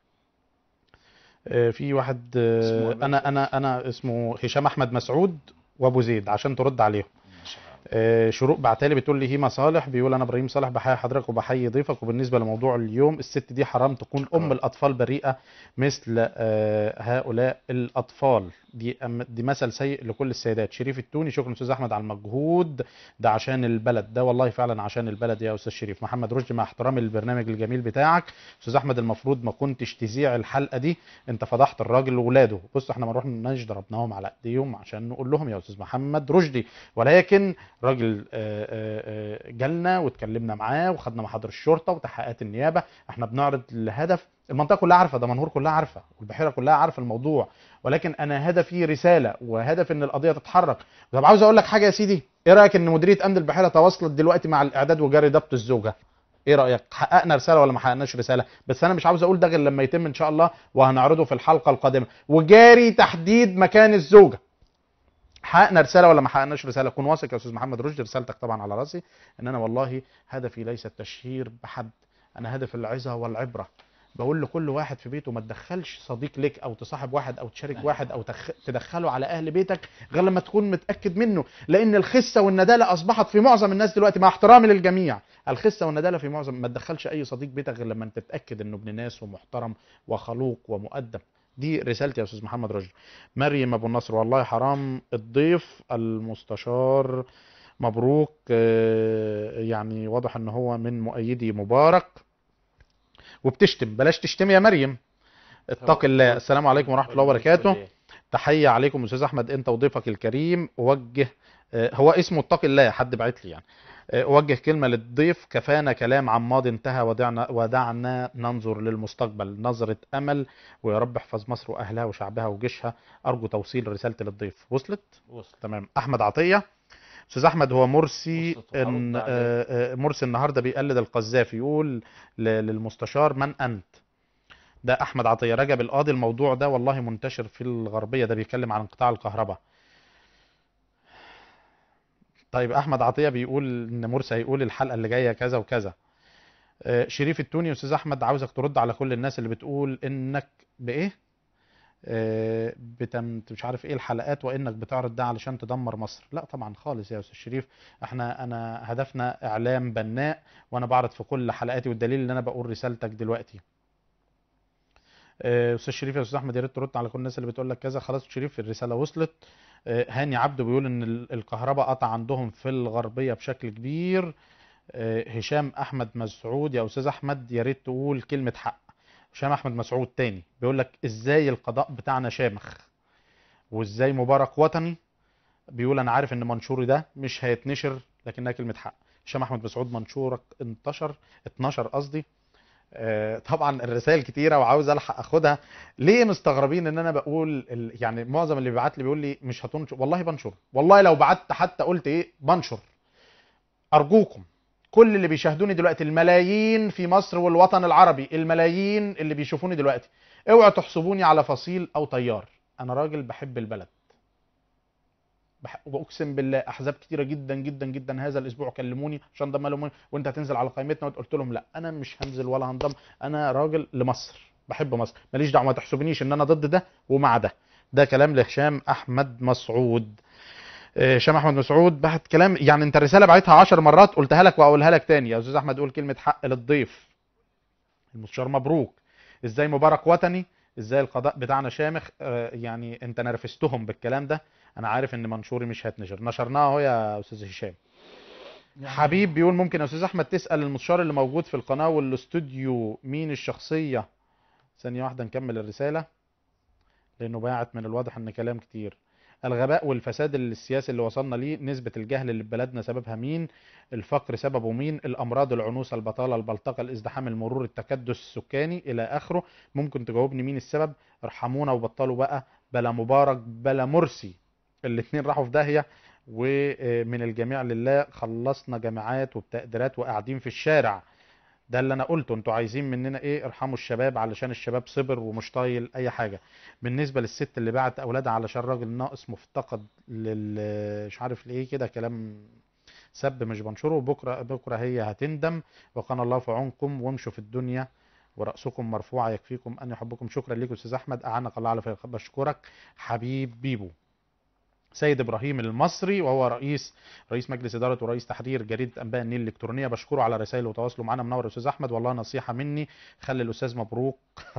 [SPEAKER 2] آه، في واحد آه، انا انا انا اسمه هشام احمد مسعود وابو زيد عشان ترد عليهم آه، شروق بعتالي بتقول لي هيما صالح بيقول انا ابراهيم صالح بحيي حضرتك وبحيي ضيفك وبالنسبه لموضوع اليوم الست دي حرام تكون ام الاطفال بريئه مثل آه، هؤلاء الاطفال دي أم- دي مثل سيء لكل السيدات شريف التوني شكرا استاذ احمد على المجهود ده عشان البلد ده والله فعلا عشان البلد يا استاذ شريف محمد رشدي مع احترامي للبرنامج الجميل بتاعك استاذ احمد المفروض ما كنتش تذيع الحلقه دي انت فضحت الراجل وولاده بص احنا ما رحناش ضربناهم على ايديهم عشان نقول لهم يا استاذ محمد رشدي ولكن راجل آه، آه، آه، جالنا واتكلمنا معاه وخدنا محاضر الشرطه وتحقيقات النيابه احنا بنعرض الهدف المنطقه كلها عارفه ده منهور كلها عارفه والبحيره كلها عارفه الموضوع ولكن انا هدفي رساله وهدف ان القضيه تتحرك طب عاوز اقول لك حاجه يا سيدي ايه رايك ان مديريه امن البحيره تواصلت دلوقتي مع الاعداد وجري ضبط الزوجه ايه رايك حققنا رساله ولا ما حققناش رساله بس انا مش عاوز اقول ده غير لما يتم ان شاء الله وهنعرضه في الحلقه القادمه وجاري تحديد مكان الزوجه حققنا رساله ولا ما حققناش رساله كن واثق يا استاذ محمد رشدي رسالتك طبعا على راسي ان انا والله هدفي ليس التشهير بحد انا هدف العظه والعبره بقول لكل واحد في بيته ما تدخلش صديق لك او تصاحب واحد او تشارك واحد او تخ... تدخله على اهل بيتك غير لما تكون متاكد منه لان الخسه والنداله اصبحت في معظم الناس دلوقتي مع احترامي للجميع الخسه والنداله في معظم ما تدخلش اي صديق بيتك غير لما انت تتاكد انه ابن ناس ومحترم وخلوق ومؤدب دي رسالتي يا استاذ محمد رجل مريم ابو النصر والله حرام الضيف المستشار مبروك آه، يعني واضح ان هو من مؤيدي مبارك وبتشتم بلاش تشتم يا مريم اتق الله السلام عليكم ورحمه الله وبركاته تحيه عليكم استاذ احمد انت وضيفك الكريم اوجه آه، هو اسمه اتق الله حد بعت لي يعني آه، اوجه كلمه للضيف كفانا كلام عن ماضي انتهى ودعنا ودعنا ننظر للمستقبل نظره امل ويا رب احفظ مصر واهلها وشعبها وجيشها ارجو توصيل رسالتي للضيف وصلت
[SPEAKER 4] وصل
[SPEAKER 2] تمام احمد عطيه استاذ احمد هو مرسي
[SPEAKER 4] وصلت وهرد
[SPEAKER 2] إن
[SPEAKER 4] عليه.
[SPEAKER 2] آه، آه، مرسي النهارده بيقلد القذافي يقول ل- للمستشار من انت ده احمد عطيه رجب القاضي الموضوع ده والله منتشر في الغربيه ده بيتكلم عن انقطاع الكهرباء طيب احمد عطيه بيقول ان مرسي هيقول الحلقه اللي جايه كذا وكذا آه، شريف التوني استاذ احمد عاوزك ترد على كل الناس اللي بتقول انك بايه آه، بتم مش عارف ايه الحلقات وانك بتعرض ده علشان تدمر مصر لا طبعا خالص يا استاذ شريف احنا انا هدفنا اعلام بناء وانا بعرض في كل حلقاتي والدليل ان انا بقول رسالتك دلوقتي آه، استاذ شريف يا استاذ احمد يا ريت ترد على كل الناس اللي بتقول لك كذا خلاص شريف الرساله وصلت آه، هاني عبده بيقول ان ال- الكهرباء قطع عندهم في الغربيه بشكل كبير آه، هشام احمد مسعود يا استاذ احمد يا ريت تقول كلمه حق هشام احمد مسعود تاني بيقول لك ازاي القضاء بتاعنا شامخ وازاي مبارك وطني بيقول انا عارف ان منشوري ده مش هيتنشر لكنها كلمه حق هشام احمد مسعود منشورك انتشر 12 قصدي آه، طبعا الرسائل كتيره وعاوز الحق اخدها ليه مستغربين ان انا بقول ال... يعني معظم اللي بيبعت لي بيقول لي مش هتنشر والله بنشر والله لو بعت حتى قلت ايه بنشر ارجوكم كل اللي بيشاهدوني دلوقتي الملايين في مصر والوطن العربي الملايين اللي بيشوفوني دلوقتي اوعوا تحسبوني على فصيل او طيار انا راجل بحب البلد بح... واقسم بالله احزاب كتيره جدا جدا جدا هذا الاسبوع كلموني عشان ضم لهم وانت هتنزل على قائمتنا قلت لهم لا انا مش هنزل ولا هنضم انا راجل لمصر بحب مصر ماليش دعوه ما تحسبنيش ان انا ضد ده ومع ده ده كلام لهشام احمد مسعود آه، هشام احمد مسعود بعت كلام يعني انت الرساله بعتها 10 مرات قلتها لك واقولها لك تاني يا استاذ احمد قول كلمه حق للضيف المستشار مبروك ازاي مبارك وطني ازاي القضاء بتاعنا شامخ آه، يعني انت نرفزتهم بالكلام ده انا عارف ان منشوري مش هيتنشر نشرناه اهو يا استاذ هشام حبيب بيقول ممكن يا استاذ احمد تسال المستشار اللي موجود في القناه والاستوديو مين الشخصيه ثانيه واحده نكمل الرساله لانه باعت من الواضح ان كلام كتير الغباء والفساد السياسي اللي وصلنا ليه نسبة الجهل اللي في بلدنا سببها مين الفقر سببه مين الأمراض العنوسة البطالة البلطقة الازدحام المرور التكدس السكاني إلى آخره ممكن تجاوبني مين السبب ارحمونا وبطلوا بقى بلا مبارك بلا مرسي الاتنين راحوا في داهية ومن الجميع لله خلصنا جامعات وبتقديرات وقاعدين في الشارع ده اللي انا قلته انتوا عايزين مننا ايه ارحموا الشباب علشان الشباب صبر ومش طايل اي حاجه بالنسبه للست اللي بعت اولادها علشان راجل ناقص مفتقد لل مش عارف ليه كده كلام سب مش بنشره بكره بكره هي هتندم وكان الله في عونكم وامشوا في الدنيا ورأسكم مرفوعة يكفيكم أن يحبكم شكرا ليك أستاذ أحمد أعانك الله على خير بشكرك حبيب بيبو سيد ابراهيم المصري وهو رئيس رئيس مجلس اداره ورئيس تحرير جريده انباء النيل الالكترونيه بشكره على رسائله وتواصله معنا منور يا استاذ احمد والله نصيحه مني خلي الاستاذ مبروك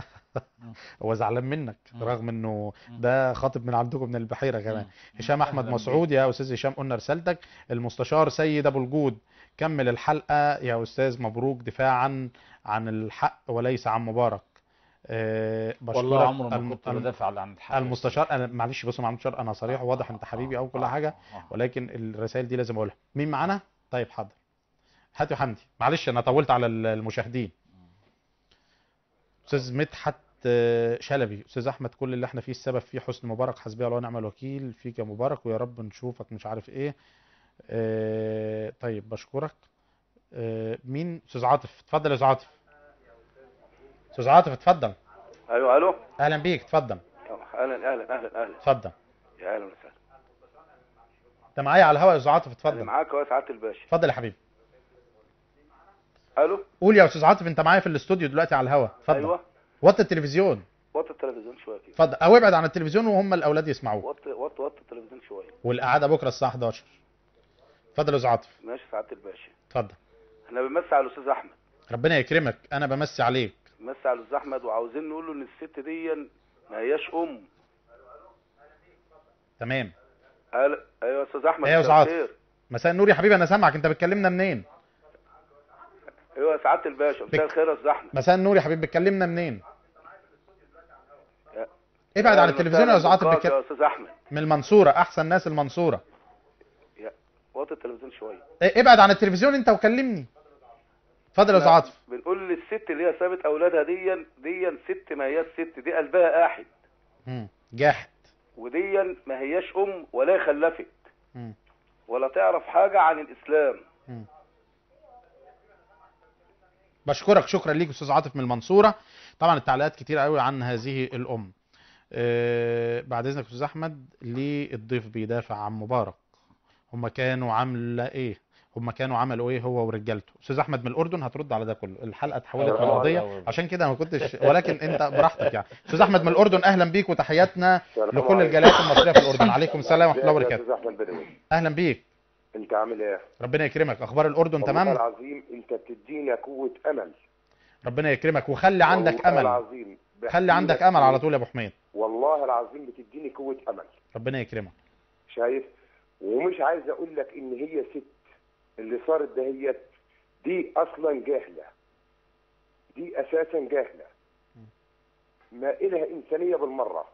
[SPEAKER 2] هو زعلان منك رغم انه ده خاطب من عندكم من البحيره كمان هشام احمد مسعود يا استاذ هشام قلنا رسالتك المستشار سيد ابو الجود كمل الحلقه يا استاذ مبروك دفاعا عن الحق وليس عن مبارك أه
[SPEAKER 4] والله
[SPEAKER 2] بشكرك
[SPEAKER 4] عمره ما
[SPEAKER 2] الم-
[SPEAKER 4] كنت
[SPEAKER 2] الم-
[SPEAKER 4] بدافع عن الحق
[SPEAKER 2] المستشار انا معلش بص مع المستشار انا صريح وواضح انت حبيبي او كل حاجه ولكن الرسائل دي لازم اقولها مين معانا طيب حاضر هات يا حمدي معلش انا طولت على ال- المشاهدين استاذ مدحت آه، شلبي استاذ احمد كل اللي احنا فيه السبب فيه حسن مبارك حسبي الله ونعم الوكيل فيك يا مبارك ويا رب نشوفك مش عارف ايه آه، طيب بشكرك آه، مين استاذ عاطف اتفضل يا استاذ عاطف استاذ عاطف اتفضل
[SPEAKER 14] ايوه الو
[SPEAKER 2] اهلا بيك اتفضل
[SPEAKER 14] اهلا اهلا اهلا اهلا
[SPEAKER 2] اتفضل
[SPEAKER 14] يا اهلا وسهلا
[SPEAKER 2] انت معايا على الهواء يا استاذ عاطف
[SPEAKER 14] انا
[SPEAKER 2] اتفضل
[SPEAKER 14] معاك يا سعاده الباشا
[SPEAKER 2] اتفضل يا حبيبي
[SPEAKER 14] الو
[SPEAKER 2] قول يا استاذ عاطف انت معايا في الاستوديو دلوقتي على الهواء اتفضل
[SPEAKER 14] ايوه
[SPEAKER 2] وطي التلفزيون
[SPEAKER 14] وطي التلفزيون شويه كده
[SPEAKER 2] اتفضل او ابعد عن التلفزيون وهم الاولاد يسمعوك
[SPEAKER 14] وطي وطي وطي التلفزيون شويه
[SPEAKER 2] والقعده بكره الساعه 11 اتفضل يا استاذ عاطف
[SPEAKER 14] ماشي سعاده الباشا
[SPEAKER 2] اتفضل
[SPEAKER 14] احنا بنمسي على الاستاذ احمد
[SPEAKER 2] ربنا يكرمك انا بمسي عليك
[SPEAKER 14] بنمسي على الاستاذ احمد وعاوزين نقول له ان الست دي ما هياش ام
[SPEAKER 2] تمام
[SPEAKER 14] قال ايوه يا استاذ احمد
[SPEAKER 2] ايه يا استاذ
[SPEAKER 14] مساء
[SPEAKER 2] عاطف
[SPEAKER 14] الخير.
[SPEAKER 2] مساء النور يا حبيبي انا سامعك انت بتكلمنا منين
[SPEAKER 14] ايوه يا سعاده الباشا مساء الخير يا استاذ احمد
[SPEAKER 2] مساء النور يا حبيبي بتكلمنا منين
[SPEAKER 14] يا-
[SPEAKER 2] ابعد عن
[SPEAKER 14] أهلاً
[SPEAKER 2] التلفزيون يا استاذ
[SPEAKER 14] وسهلاً
[SPEAKER 2] عاطف
[SPEAKER 14] بك يا
[SPEAKER 2] بتكلم
[SPEAKER 14] استاذ احمد
[SPEAKER 2] من المنصوره احسن ناس المنصوره
[SPEAKER 14] يا- وطي التلفزيون شويه
[SPEAKER 2] إيه، ابعد عن التلفزيون انت وكلمني اتفضل يا استاذ
[SPEAKER 14] إحنا
[SPEAKER 2] عاطف
[SPEAKER 14] بنقول للست اللي هي سابت اولادها دي دي ست ما هياش ست دي قلبها قاحد
[SPEAKER 2] مم. جاحد
[SPEAKER 14] ودي ما هياش ام ولا خلفت
[SPEAKER 2] مم.
[SPEAKER 14] ولا تعرف حاجه عن الاسلام
[SPEAKER 2] بشكرك شكرا ليك استاذ عاطف من المنصوره طبعا التعليقات كتير قوي عن هذه الام آه، بعد اذنك يا استاذ احمد ليه الضيف بيدافع عن مبارك هم كانوا عامله ايه هم كانوا عملوا ايه هو ورجالته استاذ احمد من الاردن هترد على ده كله الحلقه اتحولت
[SPEAKER 4] أول-
[SPEAKER 2] من قضيه
[SPEAKER 4] أول.
[SPEAKER 2] عشان كده ما كنتش ولكن انت براحتك يعني استاذ احمد من الاردن اهلا بيك وتحياتنا
[SPEAKER 15] السلام
[SPEAKER 2] لكل
[SPEAKER 15] عليكم.
[SPEAKER 2] الجاليات المصريه في الاردن عليكم السلام ورحمه الله
[SPEAKER 15] ازيك يا
[SPEAKER 2] وبركاته
[SPEAKER 15] استاذ احمد بدوي
[SPEAKER 2] اهلا بيك
[SPEAKER 15] انت عامل ايه
[SPEAKER 2] ربنا يكرمك اخبار الاردن
[SPEAKER 15] والله
[SPEAKER 2] تمام
[SPEAKER 15] العظيم انت بتدينا قوه امل
[SPEAKER 2] ربنا يكرمك وخلي عندك
[SPEAKER 15] والله
[SPEAKER 2] امل
[SPEAKER 15] العظيم بحكي
[SPEAKER 2] خلي عندك
[SPEAKER 15] لك
[SPEAKER 2] امل على
[SPEAKER 15] إيه؟
[SPEAKER 2] طول يا ابو حميد
[SPEAKER 15] والله العظيم بتديني قوه امل
[SPEAKER 2] ربنا يكرمك
[SPEAKER 15] شايف ومش عايز اقول لك ان هي ست اللي صارت دهيت دي اصلا جاهله دي اساسا جاهله ما إلها انسانيه بالمره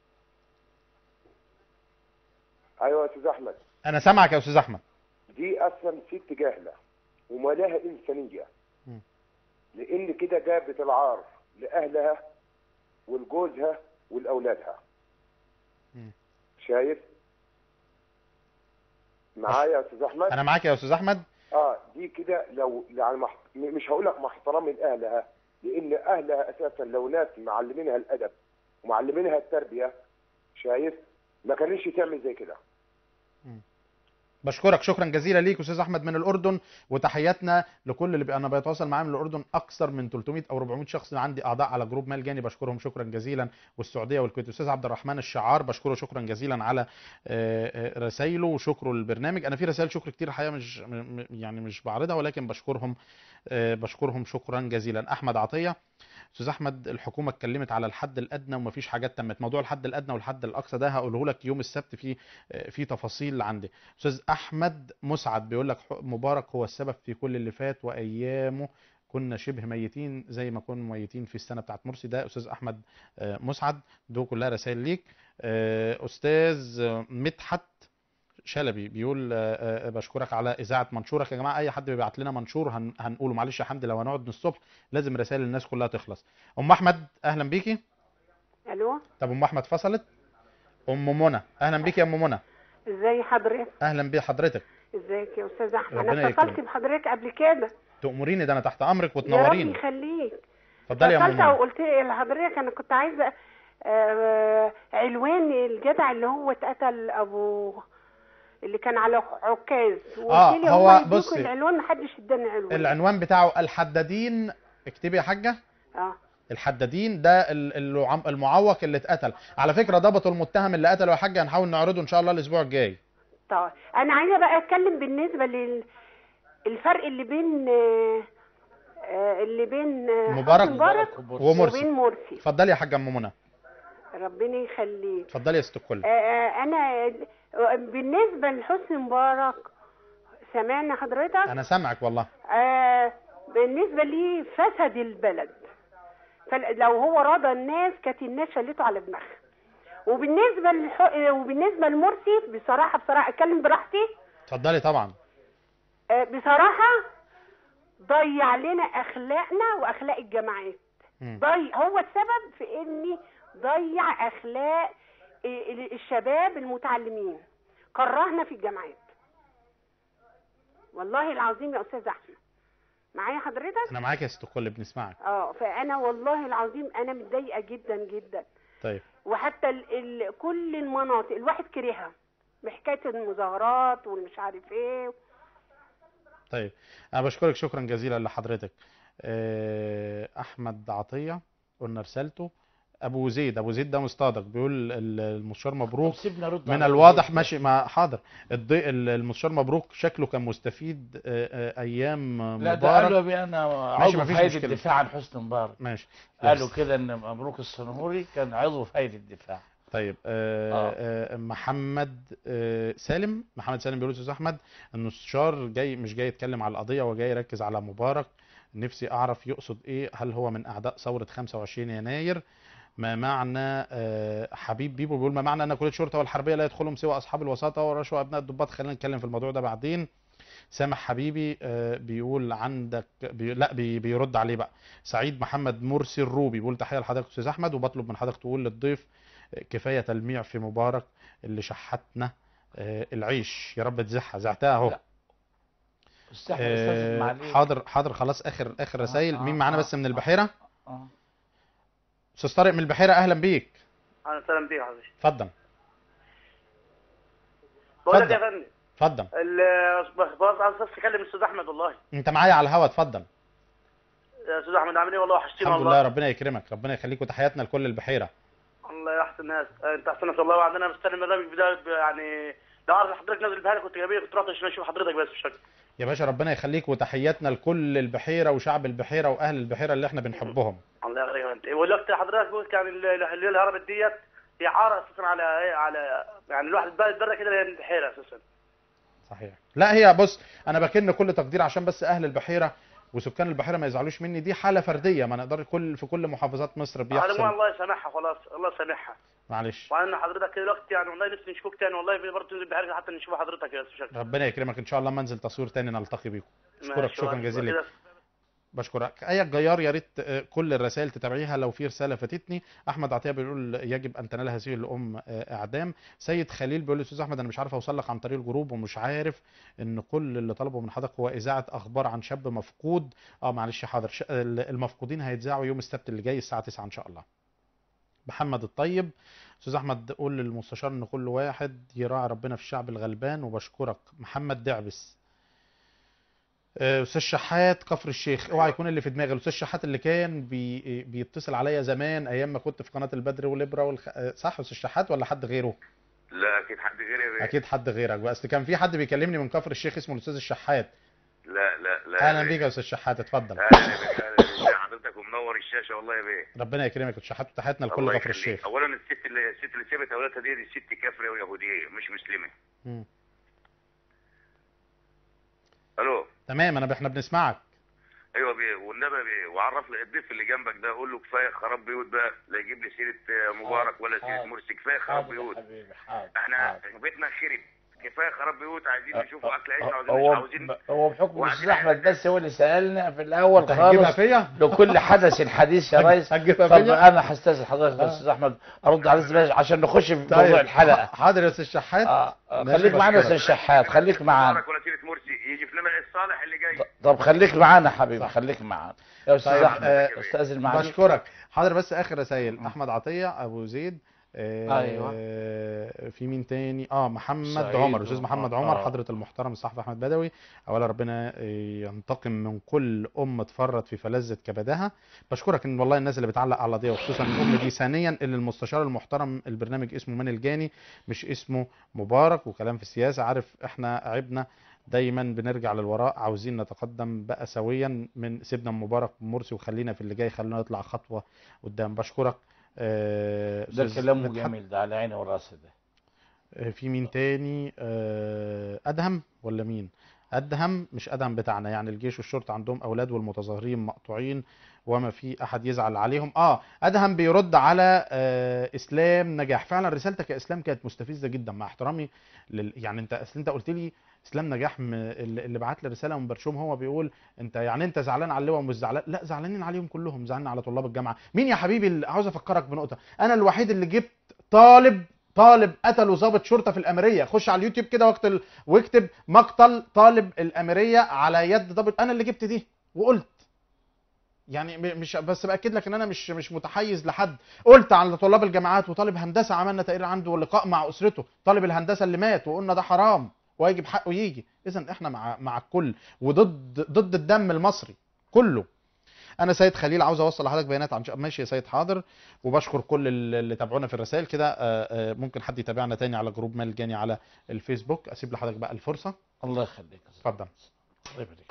[SPEAKER 15] ايوه يا استاذ احمد
[SPEAKER 2] انا سامعك يا استاذ احمد
[SPEAKER 15] دي اصلا ست جاهله وما لها انسانيه
[SPEAKER 2] مم.
[SPEAKER 15] لان كده جابت العار لاهلها ولجوزها ولاولادها
[SPEAKER 2] مم.
[SPEAKER 15] شايف معايا يا استاذ احمد
[SPEAKER 2] انا معاك يا استاذ احمد
[SPEAKER 15] اه دي كده لو يعني مح... م- مش هقول لك مع احترامي لاهلها لان اهلها اساسا لو ناس معلمينها الادب ومعلمينها التربيه شايف ما كانتش تعمل زي كده
[SPEAKER 2] بشكرك شكرا جزيلا ليك استاذ احمد من الاردن وتحياتنا لكل اللي بي... انا بيتواصل معايا من الاردن اكثر من 300 او 400 شخص عندي اعضاء على جروب مال جاني بشكرهم شكرا جزيلا والسعوديه والكويت استاذ عبد الرحمن الشعار بشكره شكرا جزيلا على آه، آه، رسايله وشكره للبرنامج انا في رسائل شكر كتير الحقيقه مش م- م- يعني مش بعرضها ولكن بشكرهم آه، بشكرهم شكرا جزيلا احمد عطيه استاذ احمد الحكومه اتكلمت على الحد الادنى ومفيش حاجات تمت موضوع الحد الادنى والحد الاقصى ده هقوله لك يوم السبت في في تفاصيل عندي استاذ احمد مسعد بيقول لك ح- مبارك هو السبب في كل اللي فات وايامه كنا شبه ميتين زي ما كنا ميتين في السنه بتاعت مرسي ده استاذ احمد آه، مسعد دول كلها رسائل ليك آه، استاذ آه، مدحت شلبي بيقول آه، آه، بشكرك على اذاعه منشورك يا جماعه اي حد بيبعت لنا منشور هن هنقوله معلش يا حمدي لو هنقعد من الصبح لازم رسائل الناس كلها تخلص ام احمد اهلا بيكي
[SPEAKER 16] الو
[SPEAKER 2] طب ام احمد فصلت ام منى اهلا بيكي يا ام منى
[SPEAKER 16] ازاي حضرتك
[SPEAKER 2] اهلا بحضرتك
[SPEAKER 16] ازيك يا استاذ احمد
[SPEAKER 2] ربنا
[SPEAKER 16] انا اتصلت
[SPEAKER 2] يكرمك.
[SPEAKER 16] بحضرتك قبل كده
[SPEAKER 2] تأمريني ده انا تحت امرك
[SPEAKER 16] يا رب
[SPEAKER 2] وتنوريني
[SPEAKER 16] يخليك
[SPEAKER 2] اتفضلي يا ام
[SPEAKER 16] اتصلت
[SPEAKER 2] منى
[SPEAKER 16] وقلت لحضرتك انا كنت عايزه آه، عنوان الجدع اللي هو اتقتل ابو اللي كان على عكاز
[SPEAKER 2] آه،
[SPEAKER 16] وقلت لي
[SPEAKER 2] هو
[SPEAKER 16] هم يدوكوا
[SPEAKER 2] بصي.
[SPEAKER 16] العنوان محدش اداني عنوان
[SPEAKER 2] العنوان بتاعه الحدادين اكتبي يا حاجه
[SPEAKER 16] اه
[SPEAKER 2] الحدادين ده ال- العم- المعوق اللي اتقتل على فكره ضبطوا المتهم اللي قتله يا حاجه هنحاول نعرضه ان شاء الله الاسبوع الجاي
[SPEAKER 16] طيب انا عايزه بقى اتكلم بالنسبه لل الفرق اللي بين آه، آه، اللي بين آه،
[SPEAKER 2] مبارك
[SPEAKER 16] حسني مبارك
[SPEAKER 2] ومرسي
[SPEAKER 16] وبين مرسي
[SPEAKER 2] اتفضلي يا حاجه ام منى
[SPEAKER 16] ربنا يخليك
[SPEAKER 2] اتفضلي يا ست الكل
[SPEAKER 16] آه، آه، انا بالنسبه لحسني مبارك سامعني حضرتك
[SPEAKER 2] انا سامعك والله
[SPEAKER 16] آه بالنسبه لي فسد البلد فلو هو رضى الناس كانت الناس شلته على دماغها وبالنسبه للح... وبالنسبه لمرسي بصراحه بصراحه اتكلم براحتي
[SPEAKER 2] اتفضلي طبعا
[SPEAKER 16] آه بصراحه ضيع لنا اخلاقنا واخلاق الجماعات
[SPEAKER 2] مم.
[SPEAKER 16] ضيع هو السبب في اني ضيع اخلاق ال- الشباب المتعلمين كرهنا في الجامعات والله العظيم يا استاذ احمد معايا حضرتك
[SPEAKER 2] انا معاك يا ست الكل بنسمعك
[SPEAKER 16] اه فانا والله العظيم انا متضايقه جدا جدا
[SPEAKER 2] طيب
[SPEAKER 16] وحتى ال ال كل المناطق الواحد كرهها بحكايه المظاهرات والمش عارف ايه
[SPEAKER 2] طيب انا بشكرك شكرا جزيلا لحضرتك آه، احمد عطيه قلنا رسالته ابو زيد ابو زيد ده مصطادق بيقول ال- المستشار مبروك
[SPEAKER 4] سيبنا رد
[SPEAKER 2] من
[SPEAKER 4] على
[SPEAKER 2] الواضح
[SPEAKER 4] أبو زيد.
[SPEAKER 2] ماشي ما حاضر الضي... ال- المستشار مبروك شكله كان مستفيد آه، آه، ايام
[SPEAKER 4] لا ده قالوا
[SPEAKER 2] مبارك
[SPEAKER 4] بأنا
[SPEAKER 2] ماشي
[SPEAKER 4] عضو في
[SPEAKER 2] مفيش
[SPEAKER 4] هيئة
[SPEAKER 2] مشكلة.
[SPEAKER 4] الدفاع عن حسني مبارك
[SPEAKER 2] ماشي
[SPEAKER 4] قالوا
[SPEAKER 2] بس.
[SPEAKER 4] كده ان مبروك الصنهوري كان عضو في هيئة الدفاع
[SPEAKER 2] طيب آه
[SPEAKER 4] آه.
[SPEAKER 2] آه محمد آه سالم محمد سالم بيقول استاذ احمد النشار جاي مش جاي يتكلم على القضيه وجاي يركز على مبارك نفسي اعرف يقصد ايه هل هو من اعداء ثوره 25 يناير ما معنى آه حبيب بيبو بيقول ما معنى ان كليه الشرطه والحربيه لا يدخلهم سوى اصحاب الوساطه ورشوه ابناء الضباط خلينا نتكلم في الموضوع ده بعدين سامح حبيبي آه، بيقول عندك بي لا بي بيرد عليه بقى سعيد محمد مرسي الروبي بيقول تحيه لحضرتك استاذ احمد وبطلب من حضرتك تقول للضيف آه، كفايه تلميع في مبارك اللي شحتنا آه، العيش يا رب تزحها زعتها اهو
[SPEAKER 4] استاذ استاذ
[SPEAKER 2] آه،
[SPEAKER 4] معلش
[SPEAKER 2] حاضر حاضر خلاص اخر اخر رسائل
[SPEAKER 4] آه،
[SPEAKER 2] مين معانا
[SPEAKER 4] آه،
[SPEAKER 2] بس من البحيره
[SPEAKER 4] آه.
[SPEAKER 2] استاذ طارق من البحيره اهلا بيك
[SPEAKER 17] اهلا وسهلا بيك يا حبيبي
[SPEAKER 2] اتفضل
[SPEAKER 17] بقول لك
[SPEAKER 2] اتفضل.
[SPEAKER 17] يا فندم
[SPEAKER 2] اتفضل
[SPEAKER 17] بس عايز بس اكلم الاستاذ احمد والله
[SPEAKER 2] انت معايا على الهوا اتفضل
[SPEAKER 17] يا استاذ احمد عامل ايه والله وحشتني
[SPEAKER 2] الحمد لله
[SPEAKER 17] والله
[SPEAKER 2] ربنا يكرمك ربنا يخليك وتحياتنا لكل البحيره
[SPEAKER 17] الله يا احسن ناس انت احسن ناس والله وعندنا مستني البرنامج بدايه يعني لو عارف حضرتك نازل بهالك كنت جايبيه كنت رحت عشان اشوف حضرتك بس مش أكتر.
[SPEAKER 2] يا باشا ربنا يخليك وتحياتنا لكل البحيره وشعب البحيره واهل البحيره اللي احنا بنحبهم
[SPEAKER 17] الله يخليك انت والوقت حضرتك قلت يعني ال- ال- اللي هي الهربت ديت هي عاره اساسا على ايه على يعني الواحد بره كده هي البحيره اساسا
[SPEAKER 2] صحيح لا هي بص انا بكن كل تقدير عشان بس اهل البحيره وسكان البحيره ما يزعلوش مني دي حاله فرديه ما نقدر كل في كل محافظات مصر
[SPEAKER 17] على العموم
[SPEAKER 2] بيحصل
[SPEAKER 17] الله يسامحها خلاص الله يسامحها
[SPEAKER 2] معلش
[SPEAKER 17] وان حضرتك كده الوقت يعني والله نفسي نشوفك تاني والله برضه تنزل بحاجه حتى نشوف حضرتك يا استاذ شكرا
[SPEAKER 2] ربنا يكرمك ان شاء الله منزل تصوير تاني نلتقي بيكم اشكرك
[SPEAKER 17] ماشي،
[SPEAKER 2] شكرا
[SPEAKER 17] وأنا
[SPEAKER 2] جزيلا
[SPEAKER 17] كده
[SPEAKER 2] لك بشكرك ايه الجيار يا ريت آه، كل الرسائل تتابعيها لو في رساله فاتتني احمد عطيه بيقول يجب ان تنال هذه الام آه، اعدام سيد خليل بيقول استاذ احمد انا مش عارف اوصل لك عن طريق الجروب ومش عارف ان كل اللي طلبه من حضرتك هو اذاعه اخبار عن شاب مفقود اه معلش حاضر ش- ال- المفقودين هيتذاعوا يوم السبت اللي جاي الساعه 9 ان شاء الله محمد الطيب استاذ احمد قول للمستشار ان كل واحد يراعي ربنا في الشعب الغلبان وبشكرك محمد دعبس آه، استاذ شحات كفر الشيخ اوعى يكون اللي في دماغي الاستاذ شحات اللي كان بي بيتصل عليا زمان ايام ما كنت في قناه البدر والابره والخ... آه، صح استاذ شحات ولا حد غيره
[SPEAKER 18] لا اكيد حد غيري يا بيه.
[SPEAKER 2] اكيد حد غيرك بس كان في حد بيكلمني من كفر الشيخ اسمه الاستاذ الشحات
[SPEAKER 18] لا لا لا
[SPEAKER 2] اهلا
[SPEAKER 18] يا
[SPEAKER 2] بيك
[SPEAKER 18] بيه.
[SPEAKER 2] يا استاذ شحات اتفضل
[SPEAKER 18] اهلا يا بيه اهلا ازي حضرتك ومنور الشاشه والله يا بيه
[SPEAKER 2] ربنا يكرمك يا استاذ شحات وتحياتنا لكل
[SPEAKER 18] الله
[SPEAKER 2] كفر
[SPEAKER 18] يخليك.
[SPEAKER 2] الشيخ
[SPEAKER 18] اولا الست اللي الست اللي سابت اولادها دي, دي ست كافره ويهوديه مش مسلمه
[SPEAKER 2] مم.
[SPEAKER 18] الو
[SPEAKER 2] تمام انا احنا بنسمعك
[SPEAKER 18] ايوه بيه والنبي بيه وعرف لي الضيف اللي جنبك ده قول له كفايه خراب بيوت بقى لا يجيب لي سيره آه، مبارك ولا سيره
[SPEAKER 4] حاضر.
[SPEAKER 18] مرسي كفايه خراب
[SPEAKER 4] حاضر
[SPEAKER 18] بيوت
[SPEAKER 4] يا حبيبي حاضر
[SPEAKER 18] احنا بيتنا خرب كفايه خراب بيوت عايزين نشوف اكل عيش عاوزين
[SPEAKER 4] هو
[SPEAKER 18] عاوزين
[SPEAKER 4] هو بحكم
[SPEAKER 18] وعندنا-
[SPEAKER 4] الاستاذ احمد بس هو اللي سالنا في الاول
[SPEAKER 2] أنت هتجيبها
[SPEAKER 4] خالص
[SPEAKER 2] فيا؟
[SPEAKER 4] لكل حدث حديث يا ريس
[SPEAKER 2] هتجيبها
[SPEAKER 4] طب
[SPEAKER 2] فيا؟
[SPEAKER 4] انا هستاذن حضرتك يا استاذ احمد ارد على الزباله عشان نخش في موضوع الحلقه
[SPEAKER 2] حاضر يا استاذ شحات
[SPEAKER 4] آه، آه،
[SPEAKER 2] ماشي،
[SPEAKER 4] خليك معانا يا
[SPEAKER 2] بشكرك.
[SPEAKER 4] استاذ شحات خليك معانا
[SPEAKER 18] مبارك ولا سيره مرسي يجي في لنا الصالح اللي جاي
[SPEAKER 4] طب خليك معانا حبيبي خليك معانا يا استاذ
[SPEAKER 2] طيب،
[SPEAKER 4] احمد
[SPEAKER 2] آه،
[SPEAKER 4] استاذن معاك
[SPEAKER 2] بشكرك حاضر بس اخر رسائل احمد عطيه ابو زيد آه،
[SPEAKER 4] أيوة.
[SPEAKER 2] في مين تاني اه محمد
[SPEAKER 4] سعيد
[SPEAKER 2] عمر الاستاذ
[SPEAKER 4] و-
[SPEAKER 2] محمد
[SPEAKER 4] آه.
[SPEAKER 2] عمر حضره المحترم الصحفي احمد بدوي اولا ربنا آه، ينتقم من كل ام تفرط في فلذة كبدها بشكرك ان والله الناس اللي بتعلق على دي وخصوصا الام دي ثانيا اللي المستشار المحترم البرنامج اسمه من الجاني مش اسمه مبارك وكلام في السياسه عارف احنا عبنا دايما بنرجع للوراء عاوزين نتقدم بقى سويا من سيبنا من مبارك ومرسي وخلينا في اللي جاي خلينا نطلع خطوه قدام بشكرك آه،
[SPEAKER 4] ده
[SPEAKER 2] أستاذ
[SPEAKER 4] كلامه
[SPEAKER 2] مدحت.
[SPEAKER 4] جميل ده على عيني وراسي ده
[SPEAKER 2] آه، في مين تاني آه، ادهم ولا مين ادهم مش ادهم بتاعنا يعني الجيش والشرطه عندهم اولاد والمتظاهرين مقطوعين وما في احد يزعل عليهم اه ادهم بيرد على آه اسلام نجاح فعلا رسالتك يا اسلام كانت مستفزه جدا مع احترامي لل... يعني انت اصل انت قلت لي اسلام نجاح م... اللي اللي بعت لي رساله من برشوم هو بيقول انت يعني انت زعلان على اللواء ومش زعلان لا زعلانين عليهم كلهم زعلانين على طلاب الجامعه مين يا حبيبي اللي عاوز افكرك بنقطه انا الوحيد اللي جبت طالب طالب قتلوا ضابط شرطه في الاميريه خش على اليوتيوب كده واكتب واكتب مقتل طالب الاميريه على يد ضابط انا اللي جبت دي وقلت يعني م- مش بس باكد لك ان انا مش مش متحيز لحد قلت على طلاب الجامعات وطالب هندسه عملنا تقرير عنده لقاء مع اسرته طالب الهندسه اللي مات وقلنا ده حرام ويجب حقه يجي اذا احنا مع مع الكل وضد ضد الدم المصري كله انا سيد خليل عاوز اوصل لحضرتك بيانات عن شيء ماشي يا سيد حاضر وبشكر كل اللي اللي تابعونا في الرسائل كده آه، آه، ممكن حد يتابعنا تاني على جروب مال جاني على الفيسبوك اسيب لحضرتك بقى الفرصه
[SPEAKER 4] الله يخليك
[SPEAKER 2] اتفضل
[SPEAKER 4] الله يبارك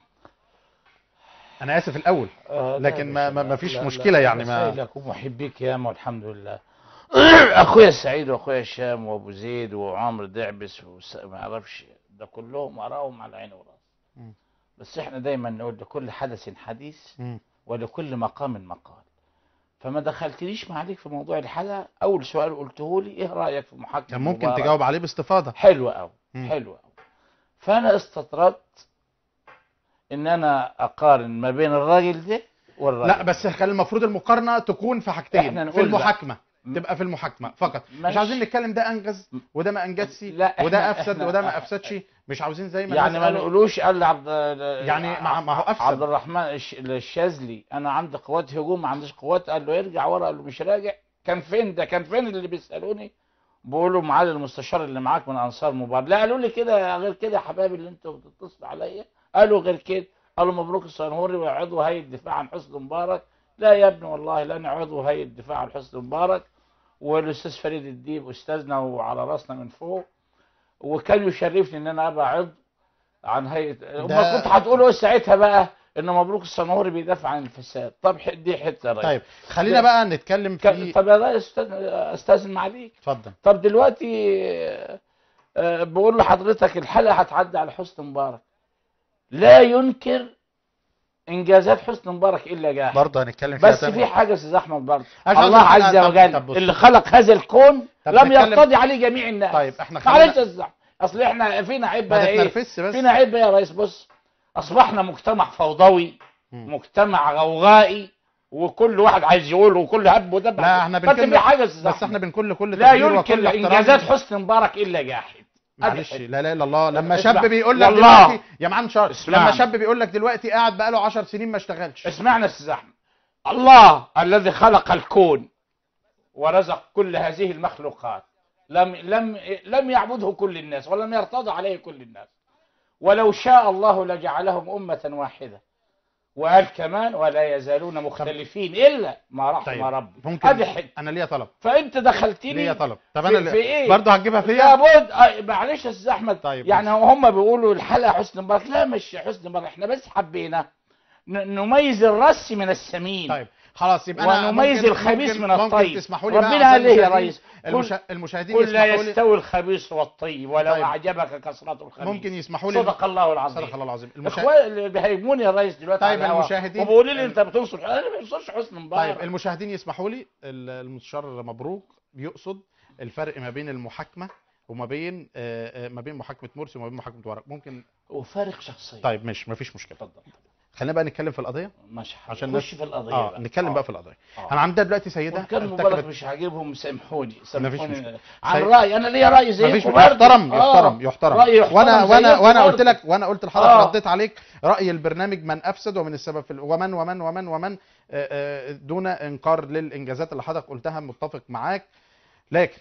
[SPEAKER 2] انا اسف الاول
[SPEAKER 4] آه، لا
[SPEAKER 2] لكن
[SPEAKER 4] يا
[SPEAKER 2] ما
[SPEAKER 4] باشا،
[SPEAKER 2] ما
[SPEAKER 4] لا،
[SPEAKER 2] ما فيش
[SPEAKER 4] لا،
[SPEAKER 2] مشكله
[SPEAKER 4] لا،
[SPEAKER 2] يعني ما
[SPEAKER 4] رسائلك ومحبيك ياما والحمد لله اخويا سعيد واخويا هشام وابو زيد وعمر دعبس وس... ما اعرفش ده كلهم اراهم على عيني وراسي
[SPEAKER 2] مم.
[SPEAKER 4] بس احنا دايما نقول لكل حدث حديث
[SPEAKER 2] مم.
[SPEAKER 4] ولكل مقام مقال فما دخلتليش معاك في موضوع الحلقه اول سؤال قلته لي ايه رايك في محاكمه
[SPEAKER 2] كان ممكن
[SPEAKER 4] مبارك؟
[SPEAKER 2] تجاوب عليه باستفاضه
[SPEAKER 4] حلو قوي
[SPEAKER 2] مم.
[SPEAKER 4] حلو قوي فانا استطردت ان انا اقارن ما بين الراجل ده والراجل
[SPEAKER 2] لا بس كان المفروض المقارنه تكون في
[SPEAKER 4] إحنا
[SPEAKER 2] حاجتين
[SPEAKER 4] نقول
[SPEAKER 2] في
[SPEAKER 4] لا.
[SPEAKER 2] المحاكمه تبقى في المحاكمه فقط مش
[SPEAKER 4] ماشي.
[SPEAKER 2] عاوزين نتكلم ده انجز وده ما انجزش
[SPEAKER 4] لا،
[SPEAKER 2] وده
[SPEAKER 4] إحنا-
[SPEAKER 2] افسد
[SPEAKER 4] إحنا-
[SPEAKER 2] وده ما افسدش مش عاوزين زي ما
[SPEAKER 4] يعني
[SPEAKER 2] الناس
[SPEAKER 4] ما
[SPEAKER 2] قالوا.
[SPEAKER 4] نقولوش قال عبد
[SPEAKER 2] يعني مع- ما هو أفسد.
[SPEAKER 4] عبد الرحمن الش- الشاذلي انا عندي قوات هجوم ما عنديش قوات قال له يرجع ورا قال له مش راجع كان فين ده كان فين اللي بيسالوني بقولوا معالي المستشار اللي معاك من انصار مبارك لا قالوا لي كده غير كده يا حبايبي اللي انتوا بتتصلوا عليا قالوا غير كده قالوا مبروك الصنهوري وعضو هيئه الدفاع عن حسني مبارك لا يا ابني والله لا انا عضو هيئه الدفاع عن حسني مبارك والاستاذ فريد الديب استاذنا وعلى راسنا من فوق وكان يشرفني ان انا ابقى عضو عن هيئه امال كنت هتقولوا ايه ساعتها بقى ان مبروك الصنهوري بيدافع عن الفساد طب ح- دي حته يا ريس
[SPEAKER 2] طيب خلينا بقى نتكلم في
[SPEAKER 4] طب يا ريس استاذ- استاذن معاليك
[SPEAKER 2] اتفضل
[SPEAKER 4] طب دلوقتي آه، بقول لحضرتك الحلقه هتعدي على حسني مبارك لا ينكر انجازات حسني مبارك الا جاحد
[SPEAKER 2] برضه هنتكلم فيها
[SPEAKER 4] بس
[SPEAKER 2] تاني.
[SPEAKER 4] في حاجه يا استاذ احمد برضه
[SPEAKER 2] عشان
[SPEAKER 4] الله
[SPEAKER 2] خاطر-
[SPEAKER 4] عز
[SPEAKER 2] طب-
[SPEAKER 4] وجل
[SPEAKER 2] طب بص.
[SPEAKER 4] اللي خلق هذا الكون
[SPEAKER 2] طب
[SPEAKER 4] لم
[SPEAKER 2] نتكلم-
[SPEAKER 4] يرتضي عليه جميع الناس
[SPEAKER 2] طيب احنا
[SPEAKER 4] معلش
[SPEAKER 2] خلينا
[SPEAKER 4] يا استاذ أحمد. اصل احنا فينا عيب
[SPEAKER 2] ما
[SPEAKER 4] بقى ايه
[SPEAKER 2] تتنرفزش بس.
[SPEAKER 4] فينا عيب بقى يا ريس بص اصبحنا مجتمع فوضوي مجتمع غوغائي وكل واحد عايز يقول وكل هب ودب
[SPEAKER 2] لا احنا
[SPEAKER 4] فأنت
[SPEAKER 2] بنكل
[SPEAKER 4] في حاجه يا أستاذ
[SPEAKER 2] بس
[SPEAKER 4] أحمد.
[SPEAKER 2] احنا بنكل كل
[SPEAKER 4] لا
[SPEAKER 2] تقدير
[SPEAKER 4] ينكر
[SPEAKER 2] وكل احترام.
[SPEAKER 4] انجازات حسني مبارك الا جاحد
[SPEAKER 2] معلش لا لا الا الله لما
[SPEAKER 4] اسمع.
[SPEAKER 2] شاب بيقول لك
[SPEAKER 4] والله.
[SPEAKER 2] دلوقتي يا معلم شهر
[SPEAKER 4] اسمعني.
[SPEAKER 2] لما شاب بيقول لك دلوقتي قاعد بقاله 10 سنين ما اشتغلش
[SPEAKER 4] اسمعنا يا استاذ احمد الله الذي خلق الكون ورزق كل هذه المخلوقات لم لم لم يعبده كل الناس ولم يرتضى عليه كل الناس ولو شاء الله لجعلهم أمة واحدة وقال كمان ولا يزالون مختلفين إلا ما رحم
[SPEAKER 2] طيب
[SPEAKER 4] ربي
[SPEAKER 2] ممكن
[SPEAKER 4] هذه حته
[SPEAKER 2] انا ليا طلب
[SPEAKER 4] فانت دخلتني
[SPEAKER 2] ليا طلب طب
[SPEAKER 4] في,
[SPEAKER 2] انا
[SPEAKER 4] في ايه
[SPEAKER 2] برضه هتجيبها فيا
[SPEAKER 4] لابد آه، معلش يا استاذ احمد
[SPEAKER 2] طيب
[SPEAKER 4] يعني هم بيقولوا الحلقه حسن مبارك لا مش حسن مبارك احنا بس حبينا ن- نميز الرس من السمين
[SPEAKER 2] طيب خلاص يبقى انا
[SPEAKER 4] ونميز
[SPEAKER 2] ممكن-
[SPEAKER 4] الخبيث
[SPEAKER 2] ممكن-
[SPEAKER 4] من
[SPEAKER 2] ممكن
[SPEAKER 4] الطيب
[SPEAKER 2] تسمحوا لي بقى
[SPEAKER 4] ربنا
[SPEAKER 2] عشان
[SPEAKER 4] قال ايه يا
[SPEAKER 2] المشاهدين-
[SPEAKER 4] ريس
[SPEAKER 2] المشا-
[SPEAKER 4] كل-
[SPEAKER 2] المشاهدين
[SPEAKER 4] قل لا
[SPEAKER 2] يسمحوا لي-
[SPEAKER 4] يستوي الخبيث والطيب ولو
[SPEAKER 2] طيب.
[SPEAKER 4] اعجبك كثره الخبيث
[SPEAKER 2] ممكن يسمحوا لي
[SPEAKER 4] صدق الله العظيم
[SPEAKER 2] صدق الله العظيم المشا-
[SPEAKER 4] اخوان اللي بيهاجموني يا ريس دلوقتي
[SPEAKER 2] طيب
[SPEAKER 4] على الهوا
[SPEAKER 2] المشاهدين-
[SPEAKER 4] وبيقولوا لي انت بتنصر انا ما بنصرش حسن مبارك
[SPEAKER 2] طيب المشاهدين يسمحوا لي ال- المستشار مبروك بيقصد الفرق ما بين المحاكمه وما بين آه، آه، ما بين محاكمه مرسي وما بين محاكمه ورق ممكن
[SPEAKER 4] وفارق شخصيه
[SPEAKER 2] طيب ماشي مفيش مشكله اتفضل خلينا بقى نتكلم في القضيه
[SPEAKER 4] ماشي
[SPEAKER 2] عشان
[SPEAKER 4] نخش
[SPEAKER 2] الناس-
[SPEAKER 4] في القضيه
[SPEAKER 2] اه
[SPEAKER 4] بقى.
[SPEAKER 2] نتكلم
[SPEAKER 4] آه.
[SPEAKER 2] بقى في القضيه
[SPEAKER 4] آه.
[SPEAKER 2] انا عندها دلوقتي سيده
[SPEAKER 4] وكان مبارك
[SPEAKER 2] ارتكبت
[SPEAKER 4] مش عاجبهم سامحوني
[SPEAKER 2] مفيش
[SPEAKER 4] سامحوني
[SPEAKER 2] مشكلة.
[SPEAKER 4] عن
[SPEAKER 2] سي-
[SPEAKER 4] رايي انا ليا راي زيكم
[SPEAKER 2] مفيش
[SPEAKER 4] برضه.
[SPEAKER 2] يحترم
[SPEAKER 4] آه.
[SPEAKER 2] يحترم يحترم
[SPEAKER 4] رايي يحترم
[SPEAKER 2] وانا وانا
[SPEAKER 4] زيكم
[SPEAKER 2] وانا قلت
[SPEAKER 4] برضه.
[SPEAKER 2] لك وانا قلت لحضرتك
[SPEAKER 4] آه.
[SPEAKER 2] رديت عليك راي البرنامج من افسد ومن السبب في ال- ومن ومن ومن ومن آه، آه، دون انكار للانجازات اللي حضرتك قلتها متفق معاك لكن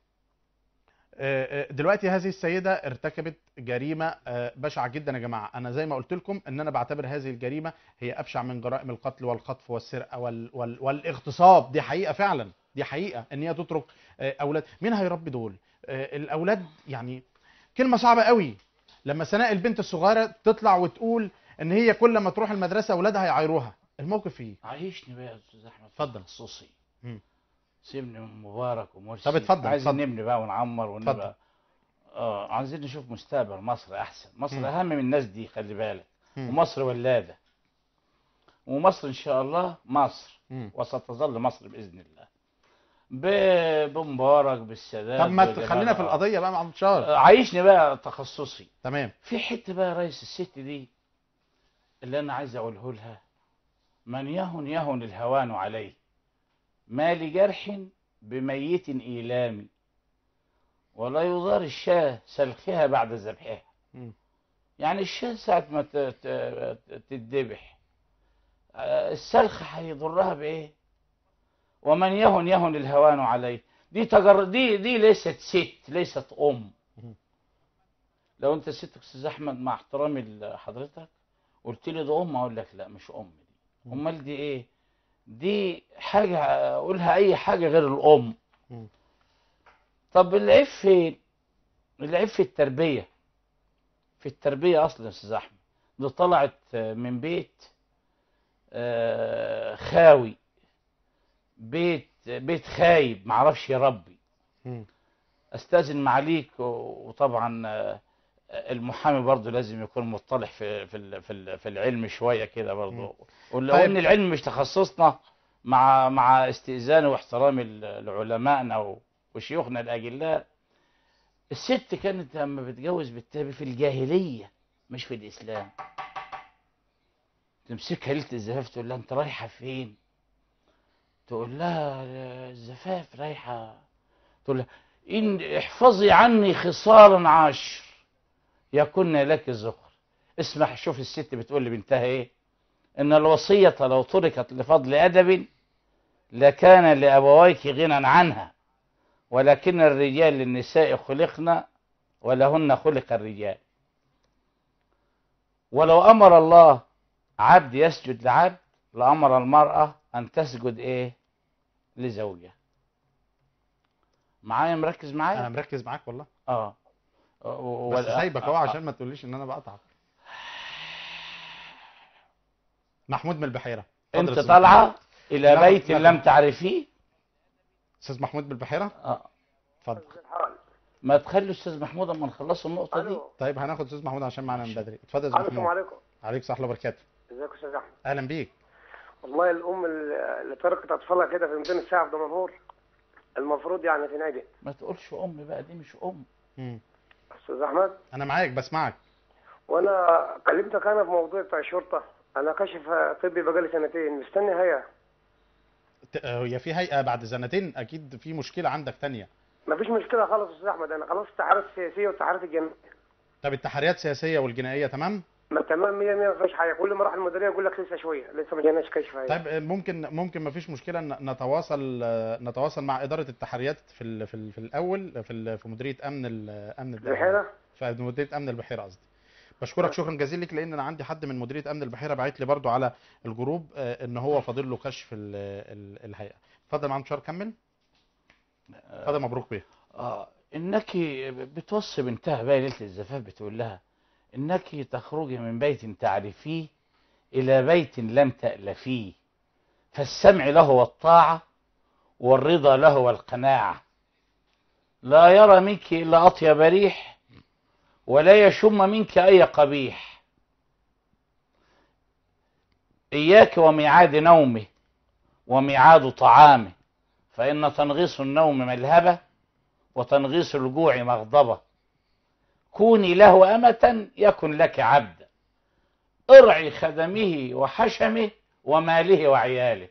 [SPEAKER 2] آه، آه، دلوقتي هذه السيدة ارتكبت جريمة آه، بشعة جدا يا جماعة أنا زي ما قلت لكم أن أنا بعتبر هذه الجريمة هي أبشع من جرائم القتل والخطف والسرقة وال وال والاغتصاب دي حقيقة فعلا دي حقيقة أن هي تترك آه، أولاد مين هيربي دول آه، الأولاد يعني كلمة صعبة قوي لما سناء البنت الصغيرة تطلع وتقول أن هي كل ما تروح المدرسة أولادها هيعايروها الموقف إيه
[SPEAKER 4] عيشني بقى يا استاذ احمد
[SPEAKER 2] اتفضل
[SPEAKER 4] خصوصي
[SPEAKER 2] مم.
[SPEAKER 4] سيبني من مبارك ومرسي
[SPEAKER 2] طب اتفضل،
[SPEAKER 4] عايزين
[SPEAKER 2] اتفضل.
[SPEAKER 4] نبني بقى ونعمر
[SPEAKER 2] اتفضل.
[SPEAKER 4] ونبقى اه عايزين نشوف مستقبل مصر احسن مصر
[SPEAKER 2] مم.
[SPEAKER 4] اهم من الناس دي خلي بالك
[SPEAKER 2] مم.
[SPEAKER 4] ومصر ولاده ومصر ان شاء الله مصر
[SPEAKER 2] مم.
[SPEAKER 4] وستظل مصر باذن الله ب- بمبارك بالسادات
[SPEAKER 2] طب ما
[SPEAKER 4] بجمال-
[SPEAKER 2] خلينا في
[SPEAKER 4] آه.
[SPEAKER 2] القضية بقى مع المستشار
[SPEAKER 4] آه، عايشني بقى تخصصي
[SPEAKER 2] تمام
[SPEAKER 4] في حته بقى يا ريس الست دي اللي انا عايز اقوله لها من يهن يهن الهوان عليه ما لجرح بميت ايلام ولا يضار الشاه سلخها بعد ذبحها
[SPEAKER 2] مم.
[SPEAKER 4] يعني الشاه ساعة ما ت- ت- تتذبح آه، السلخ هيضرها بايه ومن يهن يهن الهوان عليه دي تجر دي دي ليست ست ليست ام لو انت ست استاذ احمد مع احترامي لحضرتك قلت لي ده ام اقول لك لا مش ام دي امال دي ايه دي حاجه اقولها اي حاجه غير الام
[SPEAKER 2] مم.
[SPEAKER 4] طب العيب فين العيب في التربيه في التربيه اصلا يا استاذ احمد دي طلعت من بيت آه، خاوي بيت بيت خايب معرفش يربي
[SPEAKER 2] مم. استاذن
[SPEAKER 4] استاذن معاليك و- وطبعا آه، المحامي برضه لازم يكون مطلع في في ال- في ال- في العلم شويه كده برضه ولو
[SPEAKER 2] طيب.
[SPEAKER 4] ان العلم مش تخصصنا مع مع استئذاني واحترامي ل- لعلمائنا و- وشيوخنا الاجلاء الست كانت لما بتجوز بتتابع في الجاهليه مش في الاسلام تمسكها ليله الزفاف تقول لها انت رايحه فين تقول لها الزفاف رايحه تقول لها إن احفظي عني خصالا عشر يكن لك ذخر اسمع شوف الست بتقول لبنتها ايه ان الوصية لو تركت لفضل ادب لكان لابويك غنى عنها ولكن الرجال للنساء خلقنا ولهن خلق الرجال ولو امر الله عبد يسجد لعبد لامر المراه ان تسجد ايه لزوجها معايا مركز معايا
[SPEAKER 2] انا مركز معاك والله
[SPEAKER 4] اه و-
[SPEAKER 2] بس
[SPEAKER 4] ولا-
[SPEAKER 2] سايبك اهو
[SPEAKER 4] آه،
[SPEAKER 2] عشان ما تقوليش ان انا بقطعك محمود من البحيره اتفضل
[SPEAKER 4] انت
[SPEAKER 2] يا أستاذ
[SPEAKER 4] طالعه
[SPEAKER 2] محمود.
[SPEAKER 4] الى
[SPEAKER 2] ناخد-
[SPEAKER 4] بيت
[SPEAKER 2] ناخد-
[SPEAKER 4] لم تعرفيه
[SPEAKER 2] استاذ محمود من البحيره
[SPEAKER 4] اه
[SPEAKER 2] اتفضل
[SPEAKER 4] ما تخلي استاذ محمود اما نخلص النقطه دي
[SPEAKER 2] طيب هناخد استاذ محمود عشان معانا من بدري اتفضل يا استاذ
[SPEAKER 19] السلام
[SPEAKER 2] محمود
[SPEAKER 19] عليكم
[SPEAKER 2] عليك الصحه وبركاته
[SPEAKER 19] ازيك يا استاذ احمد
[SPEAKER 2] اهلا بيك
[SPEAKER 19] والله الام اللي تركت اطفالها كده في 200 ساعه في دمنهور المفروض يعني تنادي
[SPEAKER 4] ما تقولش ام بقى دي مش ام
[SPEAKER 2] مم.
[SPEAKER 19] استاذ احمد
[SPEAKER 2] انا معاك بسمعك
[SPEAKER 19] وانا كلمتك انا في موضوع بتاع الشرطه انا كاشف طبي بقالي سنتين مستني هيا
[SPEAKER 2] ت- هي في هيئه بعد سنتين اكيد في مشكله عندك تانية
[SPEAKER 19] مفيش مشكله خالص يا استاذ احمد انا خلاص التحريات السياسيه والتحريات الجنائيه
[SPEAKER 2] طب التحريات السياسيه والجنائيه تمام
[SPEAKER 19] ما تمام 100 100 مفيش حاجه كل ما اروح المديريه يقول لك لسه شويه لسه ما جيناش كشف هيا
[SPEAKER 2] طيب ممكن ممكن ما فيش مشكله ان نتواصل نتواصل مع اداره التحريات في ال في, ال في الاول في ال في مديريه امن ال امن
[SPEAKER 19] البحيرة؟
[SPEAKER 2] في مديريه امن البحيره قصدي بشكرك شكرا جزيلا لك لان انا عندي حد من مديريه امن البحيره باعت لي برضو على الجروب آه، ان هو فاضل له كشف ال ال الهيئه اتفضل معانا مشوار كمل اتفضل مبروك بيه
[SPEAKER 4] اه انك بتوصي بنتها بقى ليله الزفاف بتقول لها انك تخرجي من بيت تعرفيه الى بيت لم تألفيه فالسمع له والطاعه والرضا له والقناعه لا يرى منك الا اطيب ريح ولا يشم منك اي قبيح اياك وميعاد نومه وميعاد طعامه فان تنغيص النوم ملهبه وتنغيص الجوع مغضبة كوني له أمة يكن لك عبدا ارعي خدمه وحشمه وماله وعياله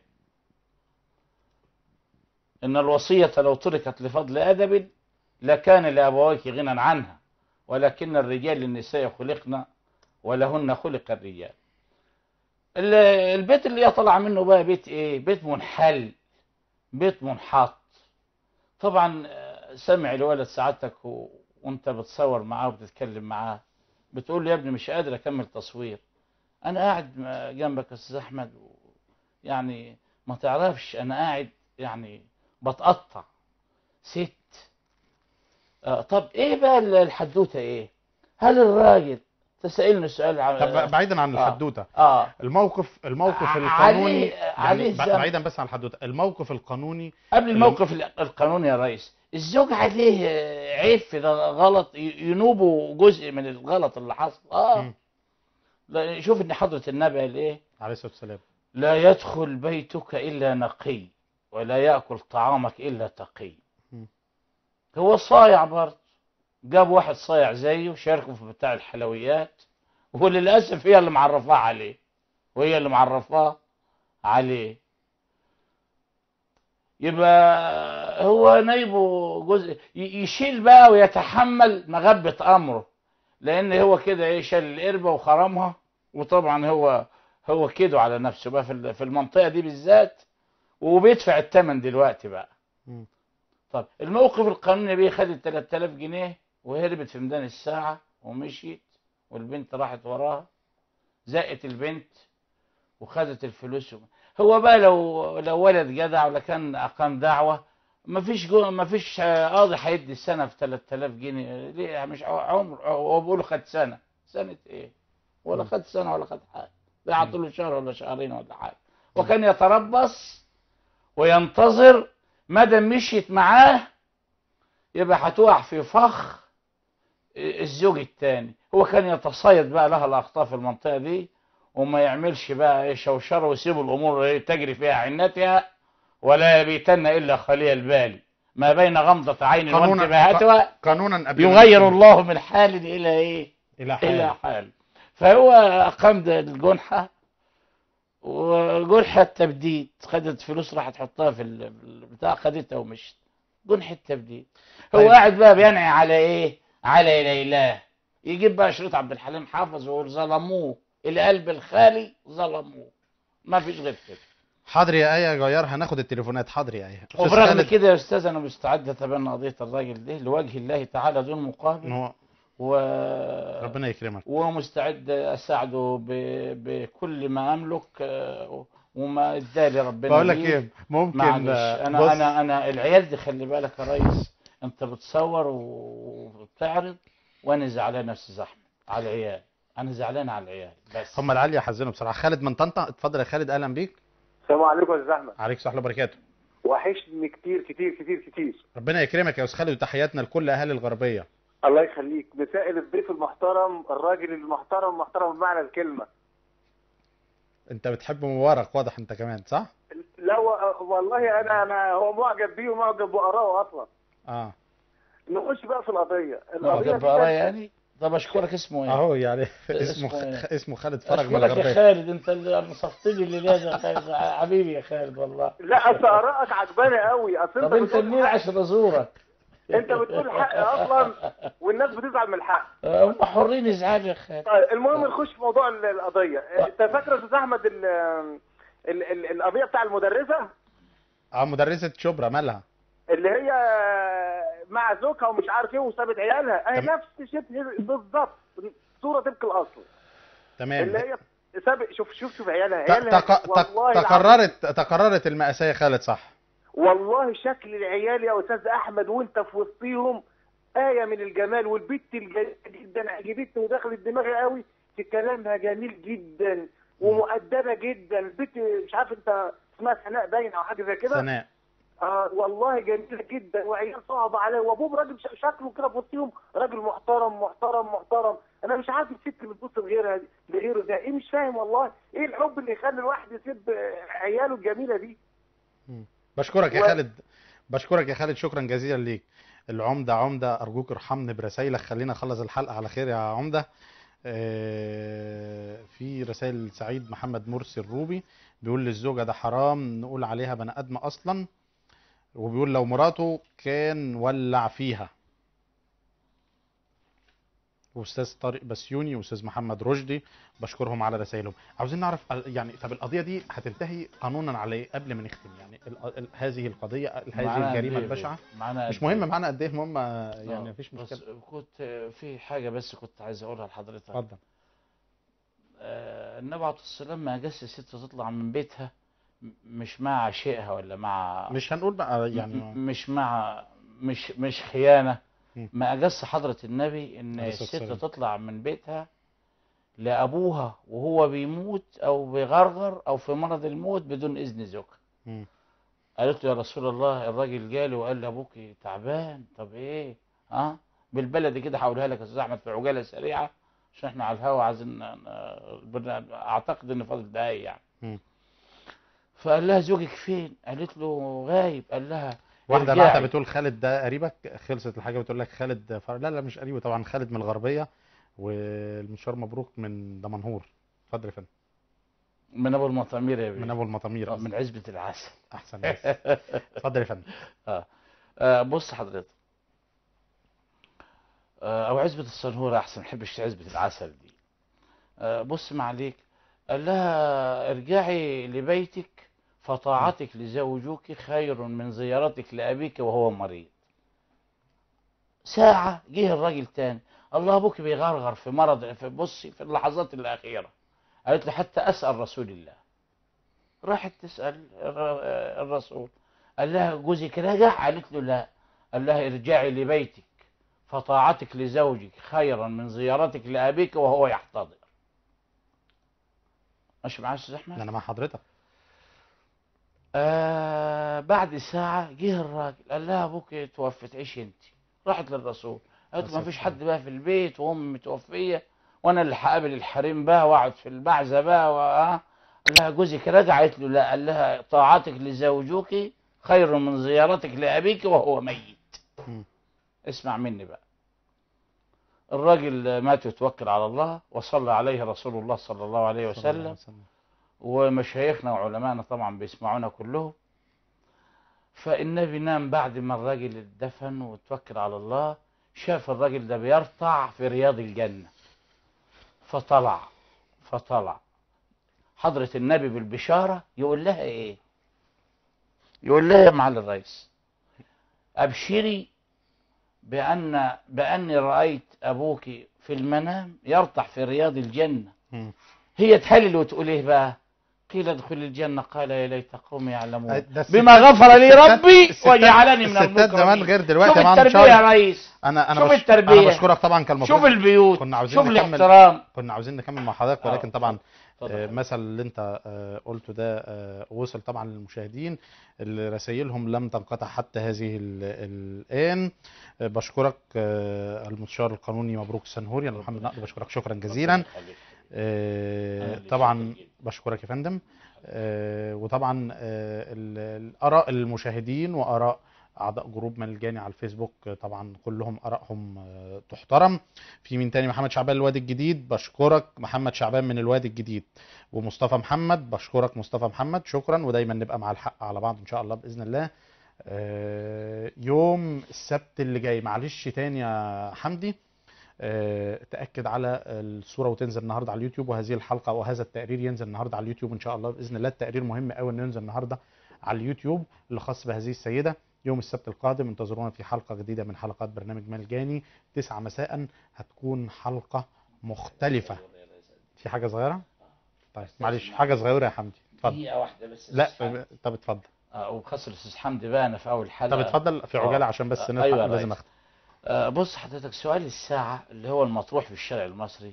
[SPEAKER 4] إن الوصية لو تركت لفضل أدب لكان لأبويك غنى عنها ولكن الرجال للنساء خلقنا ولهن خلق الرجال ال- البيت اللي هي طالعه منه بقى بيت ايه بيت منحل بيت منحط طبعا آه، سمع الولد سعادتك و... وانت بتصور معاه وبتتكلم معاه بتقول له يا ابني مش قادر اكمل تصوير انا قاعد م- جنبك يا استاذ احمد و... يعني ما تعرفش انا قاعد يعني بتقطع ست آه طب ايه بقى ال- الحدوته ايه هل الراجل تسألني سؤال عن
[SPEAKER 2] طب بعيدا عن
[SPEAKER 4] آه.
[SPEAKER 2] الحدوته
[SPEAKER 4] اه
[SPEAKER 2] الموقف الموقف
[SPEAKER 4] ع-
[SPEAKER 2] القانوني
[SPEAKER 4] عليه- عليه
[SPEAKER 2] يعني ب-
[SPEAKER 4] الذنب.
[SPEAKER 2] بعيدا بس عن الحدوته الموقف القانوني
[SPEAKER 4] قبل الموقف ال- القانوني يا ريس الزوج عليه آه، عيب في ده غلط ي- ينوبه جزء من الغلط اللي حصل اه لا شوف ان حضرة النبي قال ايه
[SPEAKER 2] عليه الصلاه والسلام
[SPEAKER 4] لا يدخل بيتك الا نقي ولا ياكل طعامك الا تقي
[SPEAKER 2] مم.
[SPEAKER 4] هو صايع برضه جاب واحد صايع زيه شاركه في بتاع الحلويات وللاسف هي اللي معرفاه عليه وهي اللي معرفاه عليه يبقى هو نايبه جزء ي- يشيل بقى ويتحمل مغبة امره لان هو كده ايه شال القربة وخرمها وطبعا هو هو كده على نفسه بقى في ال- في المنطقة دي بالذات وبيدفع الثمن دلوقتي بقى
[SPEAKER 2] مم.
[SPEAKER 4] طب الموقف القانوني بيه خد ال 3000 جنيه وهربت في ميدان الساعة ومشيت والبنت راحت وراها زقت البنت وخدت الفلوس هو بقى لو لو ولد جدع ولا كان اقام دعوه مفيش جو مفيش قاضي هيدي السنه في 3000 جنيه ليه مش عمر هو بيقولوا خد سنه سنه ايه ولا خد سنه ولا خد حاجه ده يعطوا له شهر ولا شهرين ولا حاجه وكان يتربص وينتظر مدى مشيت معاه يبقى هتقع في فخ الزوج الثاني هو كان يتصيد بقى لها الاخطاء في المنطقه دي وما يعملش بقى ايه شوشره ويسيب الامور ايه تجري فيها عنتها ولا يبيتن الا خالي البال ما بين غمضة عين
[SPEAKER 2] قانونا
[SPEAKER 4] وانتباهاتها
[SPEAKER 2] قانونا قبل
[SPEAKER 4] يغير
[SPEAKER 2] ما-
[SPEAKER 4] الله من حال الى ايه
[SPEAKER 2] الى حال
[SPEAKER 4] الى حال فهو اقام ده الجنحه وجنحه تبديد خدت فلوس راح تحطها في ال- البتاع خدتها ومشت جنحه تبديد هو
[SPEAKER 2] طيب.
[SPEAKER 4] قاعد بقى بينعي على ايه على ليلاه يجيب بقى شريط عبد الحليم حافظ ويقول ظلموه القلب الخالي ظلموه ما فيش غير كده
[SPEAKER 2] حاضر يا ايه جيار هناخد التليفونات حاضر يا ايه أستاذ
[SPEAKER 4] وبرغم
[SPEAKER 2] خالد،
[SPEAKER 4] كده يا استاذ انا مستعد اتبنى قضيه الراجل ده لوجه الله تعالى دون مقابل
[SPEAKER 2] هو
[SPEAKER 4] و
[SPEAKER 2] ربنا يكرمك
[SPEAKER 4] ومستعد اساعده ب... بكل ما املك آه، وما ادالي ربنا
[SPEAKER 2] بقول لك
[SPEAKER 4] ليه.
[SPEAKER 2] ايه ممكن
[SPEAKER 4] معلش
[SPEAKER 2] آه،
[SPEAKER 4] انا
[SPEAKER 2] بص-
[SPEAKER 4] انا انا العيال دي خلي بالك يا ريس انت بتصور وبتعرض وانا زعلان نفسي زحمه على العيال انا زعلان على العيال بس
[SPEAKER 2] هم العيال يحزنوا بصراحه خالد من طنطا اتفضل يا خالد اهلا بيك
[SPEAKER 8] السلام عليكم يا استاذ احمد
[SPEAKER 2] عليك صحه وبركاته
[SPEAKER 8] وحشني كتير كتير كتير كتير
[SPEAKER 2] ربنا يكرمك يا استاذ خالد وتحياتنا لكل اهالي الغربيه
[SPEAKER 8] الله يخليك مسائل الضيف المحترم الراجل المحترم محترم بمعنى الكلمه
[SPEAKER 2] انت بتحب مبارك واضح انت كمان صح
[SPEAKER 8] لا و- والله انا انا هو معجب بيه ومعجب بارائه اصلا
[SPEAKER 2] اه
[SPEAKER 8] نخش بقى في القضيه
[SPEAKER 4] معجب
[SPEAKER 8] دي
[SPEAKER 4] بقراءة
[SPEAKER 8] كانت-
[SPEAKER 4] يعني طب اشكرك اسمه ايه
[SPEAKER 2] اهو يعني اسمه
[SPEAKER 4] اسمه
[SPEAKER 2] خ...
[SPEAKER 4] إيه؟
[SPEAKER 2] اسمه خالد فرج من
[SPEAKER 4] اشكرك يا
[SPEAKER 2] الغربيه
[SPEAKER 4] خالد انت اللي نصفتني اللي لازم يا خالد حبيبي يا خالد والله
[SPEAKER 8] لا اصل ارائك عجباني قوي اصل
[SPEAKER 4] طب
[SPEAKER 8] انت
[SPEAKER 4] انت
[SPEAKER 8] بتقول
[SPEAKER 4] منين عشان ازورك
[SPEAKER 8] انت بتقول حق اصلا والناس بتزعل من الحق
[SPEAKER 4] هم حرين يزعلوا يا خالد
[SPEAKER 8] طيب المهم نخش في موضوع ال- القضيه انت فاكر يا استاذ احمد ال ال ال القضيه بتاع المدرسه
[SPEAKER 2] اه مدرسه شبرا مالها
[SPEAKER 8] اللي هي مع زوجها ومش عارف ايه وسابت عيالها اهي
[SPEAKER 2] تم-
[SPEAKER 8] نفس شبه بالظبط صوره طبق الاصل
[SPEAKER 2] تمام
[SPEAKER 8] اللي هي سابق شوف شوف شوف عيالها
[SPEAKER 2] ت-
[SPEAKER 8] عيالها
[SPEAKER 2] تق... تق...
[SPEAKER 8] والله العظيم-
[SPEAKER 2] تكررت تكررت المأساة يا خالد صح
[SPEAKER 8] والله شكل العيال يا استاذ احمد وانت في وسطيهم ايه من الجمال والبت الجميله جدا عجبتني ودخلت دماغي قوي في كلامها جميل جدا ومؤدبه جدا البت مش عارف انت اسمها سناء باينه او حاجه زي كده
[SPEAKER 2] سناء
[SPEAKER 8] اه والله جميله جدا وعيال صعبه عليا وابوه راجل ش- شكله كده في وسطهم راجل محترم محترم محترم انا مش عارف الست اللي بتبص لغيرها دي- لغيره ده ايه مش فاهم والله ايه الحب اللي يخلي الواحد يسيب آه، عياله الجميله دي
[SPEAKER 2] بشكرك يا
[SPEAKER 8] و-
[SPEAKER 2] خالد بشكرك يا خالد شكرا جزيلا ليك العمدة عمدة أرجوك ارحمني برسايلك خلينا نخلص الحلقة على خير يا عمدة آه، في رسائل سعيد محمد مرسي الروبي بيقول للزوجة ده حرام نقول عليها بني آدم أصلا وبيقول لو مراته كان ولع فيها واستاذ طارق بسيوني واستاذ محمد رشدي بشكرهم على رسائلهم عاوزين نعرف ال- يعني طب القضيه دي هتنتهي قانونا على ايه قبل ما نختم يعني ال- ال- هذه القضيه هذه
[SPEAKER 4] معانا قد
[SPEAKER 2] الجريمه
[SPEAKER 4] إيه؟
[SPEAKER 2] البشعه
[SPEAKER 4] معانا
[SPEAKER 2] مش
[SPEAKER 4] قد
[SPEAKER 2] مهم
[SPEAKER 4] إيه؟
[SPEAKER 2] معانا قد ايه المهم يعني
[SPEAKER 4] آه،
[SPEAKER 2] مفيش
[SPEAKER 4] بس
[SPEAKER 2] مشكله
[SPEAKER 4] كنت في حاجة بس كنت عايز أقولها لحضرتك
[SPEAKER 2] اتفضل
[SPEAKER 4] آه، النبي عليه الصلاة والسلام ما جاش الست تطلع من بيتها م- مش مع عشيقها ولا مع
[SPEAKER 2] مش هنقول بقى
[SPEAKER 4] م-
[SPEAKER 2] يعني
[SPEAKER 4] مش مع مش مش خيانة
[SPEAKER 2] مم.
[SPEAKER 4] ما أجس حضرة النبي إن
[SPEAKER 2] عليه الصلاة
[SPEAKER 4] الست
[SPEAKER 2] والسلام.
[SPEAKER 4] تطلع من بيتها لأبوها وهو بيموت أو بيغرغر أو في مرض الموت بدون إذن زوجها
[SPEAKER 2] مم.
[SPEAKER 4] قالت له يا رسول الله الراجل جالي وقال لي أبوك تعبان طب إيه ها بالبلدي كده هقولها لك يا أستاذ أحمد في عجالة سريعة عشان إحنا على الهوا عايزين ن- ن- أعتقد إن فاضل دقايق يعني
[SPEAKER 2] مم.
[SPEAKER 4] فقال لها زوجك فين؟ قالت له غايب قال لها
[SPEAKER 2] واحده
[SPEAKER 4] ارجعي.
[SPEAKER 2] بعتها بتقول خالد ده قريبك خلصت الحاجه بتقول لك خالد فر... لا لا مش قريبه طبعا خالد من الغربيه والمشوار مبروك من دمنهور اتفضل يا فندم
[SPEAKER 4] من ابو المطامير يا بيه
[SPEAKER 2] من ابو المطامير
[SPEAKER 4] آه، من عزبة العسل
[SPEAKER 2] احسن ناس اتفضل يا فندم
[SPEAKER 4] آه. آه بص حضرتك آه او عزبة الصنهور احسن ما بحبش عزبة العسل دي آه بص ما عليك قال لها ارجعي لبيتك فطاعتك لزوجك خير من زيارتك لابيك وهو مريض ساعة جه الراجل تاني الله ابوك بيغرغر في مرض في بصي في اللحظات الاخيرة قالت له حتى اسأل رسول الله راحت تسأل الر- الرسول قال لها جوزك رجع قالت له لا قال لها ارجعي لبيتك فطاعتك لزوجك خيرا من زيارتك لأبيك وهو يحتضر ماشي معايا يا استاذ احمد
[SPEAKER 2] انا مع حضرتك
[SPEAKER 4] آه بعد ساعة جه الراجل قال لها ابوك توفى تعيش انت راحت للرسول قالت له ما فيش حد بقى في البيت وامي متوفية وانا اللي هقابل الحريم بقى واقعد في البعزة بقى وآه قال لها جوزك رجع قالت له لا قال لها طاعتك لزوجك خير من زيارتك لأبيك وهو ميت
[SPEAKER 2] مم.
[SPEAKER 4] اسمع مني بقى الراجل مات وتوكل على الله وصلى عليه رسول الله صلى الله عليه
[SPEAKER 2] صلى الله عليه
[SPEAKER 4] وسلم ومشايخنا وعلمائنا طبعا بيسمعونا كلهم فالنبي نام بعد ما الراجل اتدفن وتوكل على الله شاف الراجل ده بيرتع في رياض الجنة فطلع فطلع حضرة النبي بالبشارة يقول لها ايه يقول لها يا معالي الرئيس ابشري بان باني رايت ابوك في المنام يرتح في رياض الجنه هي تهلل وتقول ايه بقى قيل ادخل الجنه قال يا ليت قومي يعلمون
[SPEAKER 2] ده الستات-
[SPEAKER 4] بما غفر لي
[SPEAKER 2] الستات-
[SPEAKER 4] ربي
[SPEAKER 2] الستات-
[SPEAKER 4] وجعلني من
[SPEAKER 2] الستات زمان
[SPEAKER 4] المكرمين
[SPEAKER 2] غير دلوقتي
[SPEAKER 4] شوف
[SPEAKER 2] يا معلم
[SPEAKER 4] التربيه
[SPEAKER 2] شرف.
[SPEAKER 4] يا ريس
[SPEAKER 2] انا انا
[SPEAKER 4] شوف
[SPEAKER 2] بش...
[SPEAKER 4] التربيه
[SPEAKER 2] انا بشكرك طبعا كان المفروض
[SPEAKER 4] شوف البيوت
[SPEAKER 2] كنا عاوزين
[SPEAKER 4] شوف
[SPEAKER 2] نكمل
[SPEAKER 4] الاحترام
[SPEAKER 2] كنا عاوزين نكمل مع حضرتك
[SPEAKER 4] آه،
[SPEAKER 2] ولكن طبعا
[SPEAKER 4] اتفضل.
[SPEAKER 2] آه، مثل اللي انت آه، قلته ده آه، وصل طبعا للمشاهدين اللي رسائلهم لم تنقطع حتى هذه ال- الان آه، بشكرك آه، المستشار القانوني مبروك السنهوري انا محمد نقد بشكرك شكرا جزيلا آه، طبعا بشكرك يا فندم آه، وطبعا آه، ال- الاراء المشاهدين واراء اعضاء جروب من الجاني على الفيسبوك آه، طبعا كلهم ارائهم آه، تحترم في مين تاني محمد شعبان الوادي الجديد بشكرك محمد شعبان من الوادي الجديد ومصطفى محمد بشكرك مصطفى محمد شكرا ودايما نبقى مع الحق على بعض ان شاء الله باذن الله آه، يوم السبت اللي جاي معلش تاني يا حمدي آه، تاكد على الصوره وتنزل النهارده على اليوتيوب وهذه الحلقه وهذا التقرير ينزل النهارده على اليوتيوب ان شاء الله باذن الله التقرير مهم قوي انه ينزل النهارده على اليوتيوب اللي خاص بهذه السيده يوم السبت القادم انتظرونا في حلقه جديده من حلقات برنامج ملجاني 9 مساء هتكون حلقه مختلفه في حاجه صغيره طيب معلش حاجه صغيره يا حمدي اتفضل
[SPEAKER 4] دقيقه واحده بس
[SPEAKER 2] لا
[SPEAKER 4] أستاذ
[SPEAKER 2] طب اتفضل
[SPEAKER 4] آه، وخاصة الاستاذ حمدي بقى انا في اول حلقه
[SPEAKER 2] طب اتفضل في عجاله عشان بس
[SPEAKER 4] آه،
[SPEAKER 2] نلحق
[SPEAKER 4] أيوة يا
[SPEAKER 2] لازم
[SPEAKER 4] ريس.
[SPEAKER 2] اختم
[SPEAKER 4] آه، بص حضرتك سؤال الساعه اللي هو المطروح في الشارع المصري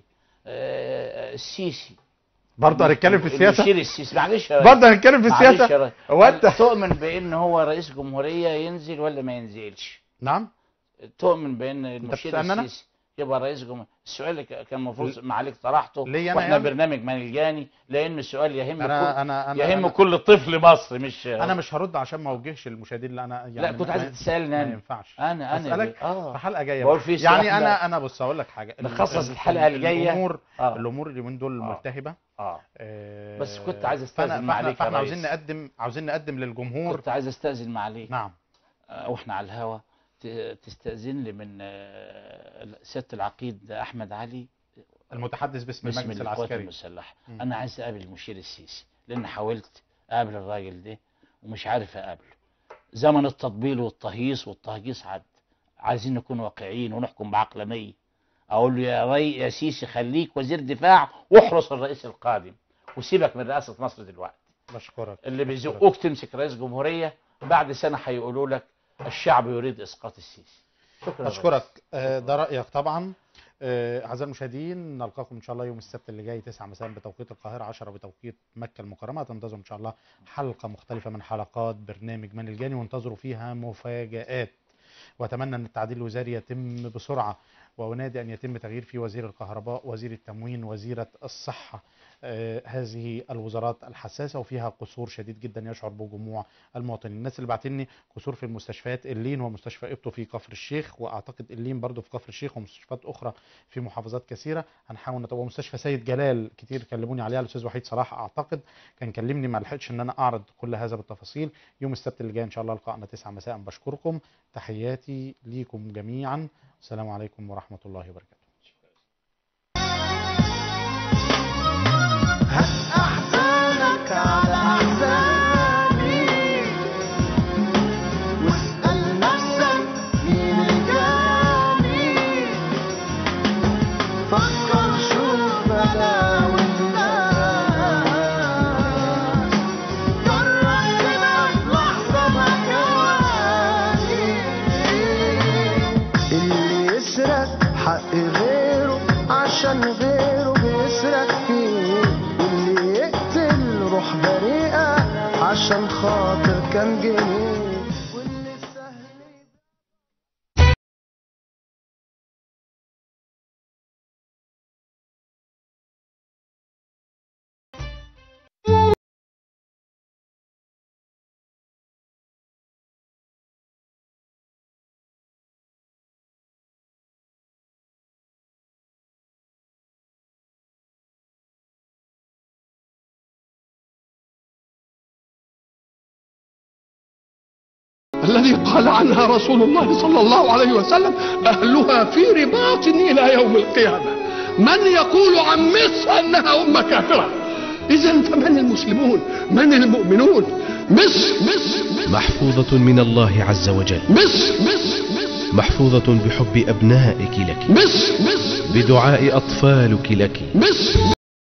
[SPEAKER 4] آه، السيسي
[SPEAKER 2] برضه هنتكلم في السياسه
[SPEAKER 4] المشير السيسي معلش يا ريس.
[SPEAKER 2] برضه هنتكلم في
[SPEAKER 4] معلش
[SPEAKER 2] السياسه
[SPEAKER 4] يا ريس.
[SPEAKER 2] هو انت
[SPEAKER 4] هل تؤمن بان هو رئيس جمهوريه ينزل ولا ما ينزلش
[SPEAKER 2] نعم
[SPEAKER 4] تؤمن بان المشير
[SPEAKER 2] بتسألني أنا؟
[SPEAKER 4] السيسي يبقى رئيس جمهوريه السؤال اللي ك- كان المفروض معاليك طرحته
[SPEAKER 2] ليا أنا
[SPEAKER 4] واحنا
[SPEAKER 2] يعني؟
[SPEAKER 4] برنامج من الجاني لان السؤال يهم
[SPEAKER 2] أنا-
[SPEAKER 4] كل
[SPEAKER 2] أنا- أنا-
[SPEAKER 4] يهم
[SPEAKER 2] أنا-
[SPEAKER 4] كل طفل مصري مش
[SPEAKER 2] انا مش هرد عشان ما اوجهش المشاهدين اللي انا يعني
[SPEAKER 4] لا كنت
[SPEAKER 2] ما-
[SPEAKER 4] عايز
[SPEAKER 2] ما-
[SPEAKER 4] تسالني
[SPEAKER 2] ما
[SPEAKER 4] انا
[SPEAKER 2] ينفعش
[SPEAKER 4] انا انا
[SPEAKER 2] اسالك
[SPEAKER 4] اه
[SPEAKER 2] في حلقه جايه
[SPEAKER 4] بقول
[SPEAKER 2] بقى.
[SPEAKER 4] في سؤال
[SPEAKER 2] يعني
[SPEAKER 4] بقى.
[SPEAKER 2] انا انا بص اقول لك حاجه
[SPEAKER 4] نخصص
[SPEAKER 2] ال-
[SPEAKER 4] الحلقة
[SPEAKER 2] ال-
[SPEAKER 4] الجاية.
[SPEAKER 2] الامور
[SPEAKER 4] آه.
[SPEAKER 2] الامور اليومين دول
[SPEAKER 4] آه.
[SPEAKER 2] مرتهبه
[SPEAKER 4] اه
[SPEAKER 2] آه،
[SPEAKER 4] بس كنت عايز
[SPEAKER 2] فأنا-
[SPEAKER 4] استاذن
[SPEAKER 2] فاحنا,
[SPEAKER 4] معاليك يا
[SPEAKER 2] فاحنا
[SPEAKER 4] ريس.
[SPEAKER 2] عاوزين نقدم عاوزين نقدم للجمهور
[SPEAKER 4] كنت عايز استاذن معاليك
[SPEAKER 2] نعم
[SPEAKER 4] آه، واحنا على الهوا ت- تستاذن لي من آه، سياده العقيد احمد علي
[SPEAKER 2] المتحدث باسم
[SPEAKER 4] باسم
[SPEAKER 2] المجلس
[SPEAKER 4] القوات
[SPEAKER 2] العسكري
[SPEAKER 4] المسلحه
[SPEAKER 2] مم.
[SPEAKER 4] انا عايز اقابل المشير السيسي لان حاولت اقابل الراجل ده ومش عارف اقابله زمن التطبيل والتهييص والتهجيص عد عايزين نكون واقعيين ونحكم بعقلانيه اقول له يا ري يا سيسي خليك وزير دفاع واحرس الرئيس القادم وسيبك من رئاسه مصر دلوقتي
[SPEAKER 2] بشكرك
[SPEAKER 4] اللي بيزقوك تمسك رئيس جمهوريه بعد سنه هيقولوا لك الشعب يريد اسقاط السيسي شكرا
[SPEAKER 2] اشكرك آه، ده رايك طبعا آه، اعزائي المشاهدين نلقاكم ان شاء الله يوم السبت اللي جاي 9 مساء بتوقيت القاهره 10 بتوقيت مكه المكرمه تنتظروا ان شاء الله حلقه مختلفه من حلقات برنامج من الجاني وانتظروا فيها مفاجات واتمنى ان التعديل الوزاري يتم بسرعه وانادي ان يتم تغيير في وزير الكهرباء وزير التموين وزيره الصحه آه، هذه الوزارات الحساسه وفيها قصور شديد جدا يشعر بجموع المواطنين الناس اللي بعتني قصور في المستشفيات اللين ومستشفى ابتو في كفر الشيخ واعتقد اللين برضو في كفر الشيخ ومستشفيات اخرى في محافظات كثيره هنحاول نطور ومستشفى سيد جلال كتير كلموني عليها الاستاذ وحيد صلاح اعتقد كان كلمني ما لحقتش ان انا اعرض كل هذا بالتفاصيل يوم السبت اللي جاي ان شاء الله لقاءنا 9 مساء بشكركم تحياتي ليكم جميعا السلام عليكم ورحمه الله وبركاته
[SPEAKER 20] أحزانك على أحزاني واسأل نفسك مين الجاني فكر شوف بلاوي الناس جرب تبعد لحظة مكاني اللي يسرق حق غيره عشان غيره بيسرق فيه واللي يقتل روح بريئة عشان خاطر كان جنيه
[SPEAKER 21] الذي قال عنها رسول الله صلى الله عليه وسلم أهلها في رباط إلى يوم القيامة من يقول عن مصر أنها أمة كافرة إذا فمن المسلمون من المؤمنون مصر مصر
[SPEAKER 10] محفوظة من الله عز وجل
[SPEAKER 21] مصر مصر
[SPEAKER 10] محفوظة بحب أبنائك لك
[SPEAKER 21] مصر مصر
[SPEAKER 10] بدعاء أطفالك لك
[SPEAKER 21] مصر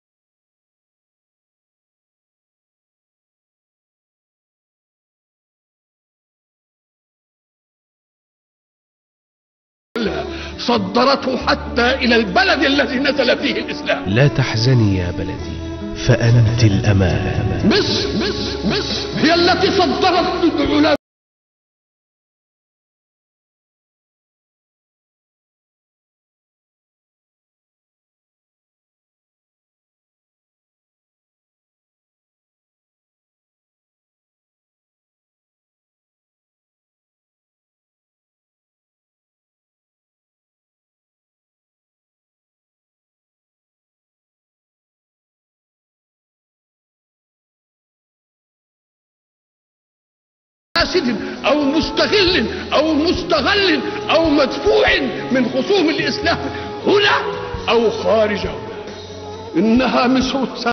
[SPEAKER 21] صدرته حتى إلى البلد الذي نزل فيه الإسلام
[SPEAKER 10] لا تحزني يا بلدي فأنت الأمان
[SPEAKER 21] مصر مصر مصر هي التي صدرت العلماء فاسد او مستغل او مستغل او مدفوع من خصوم الاسلام هنا او خارجه انها مصر الس-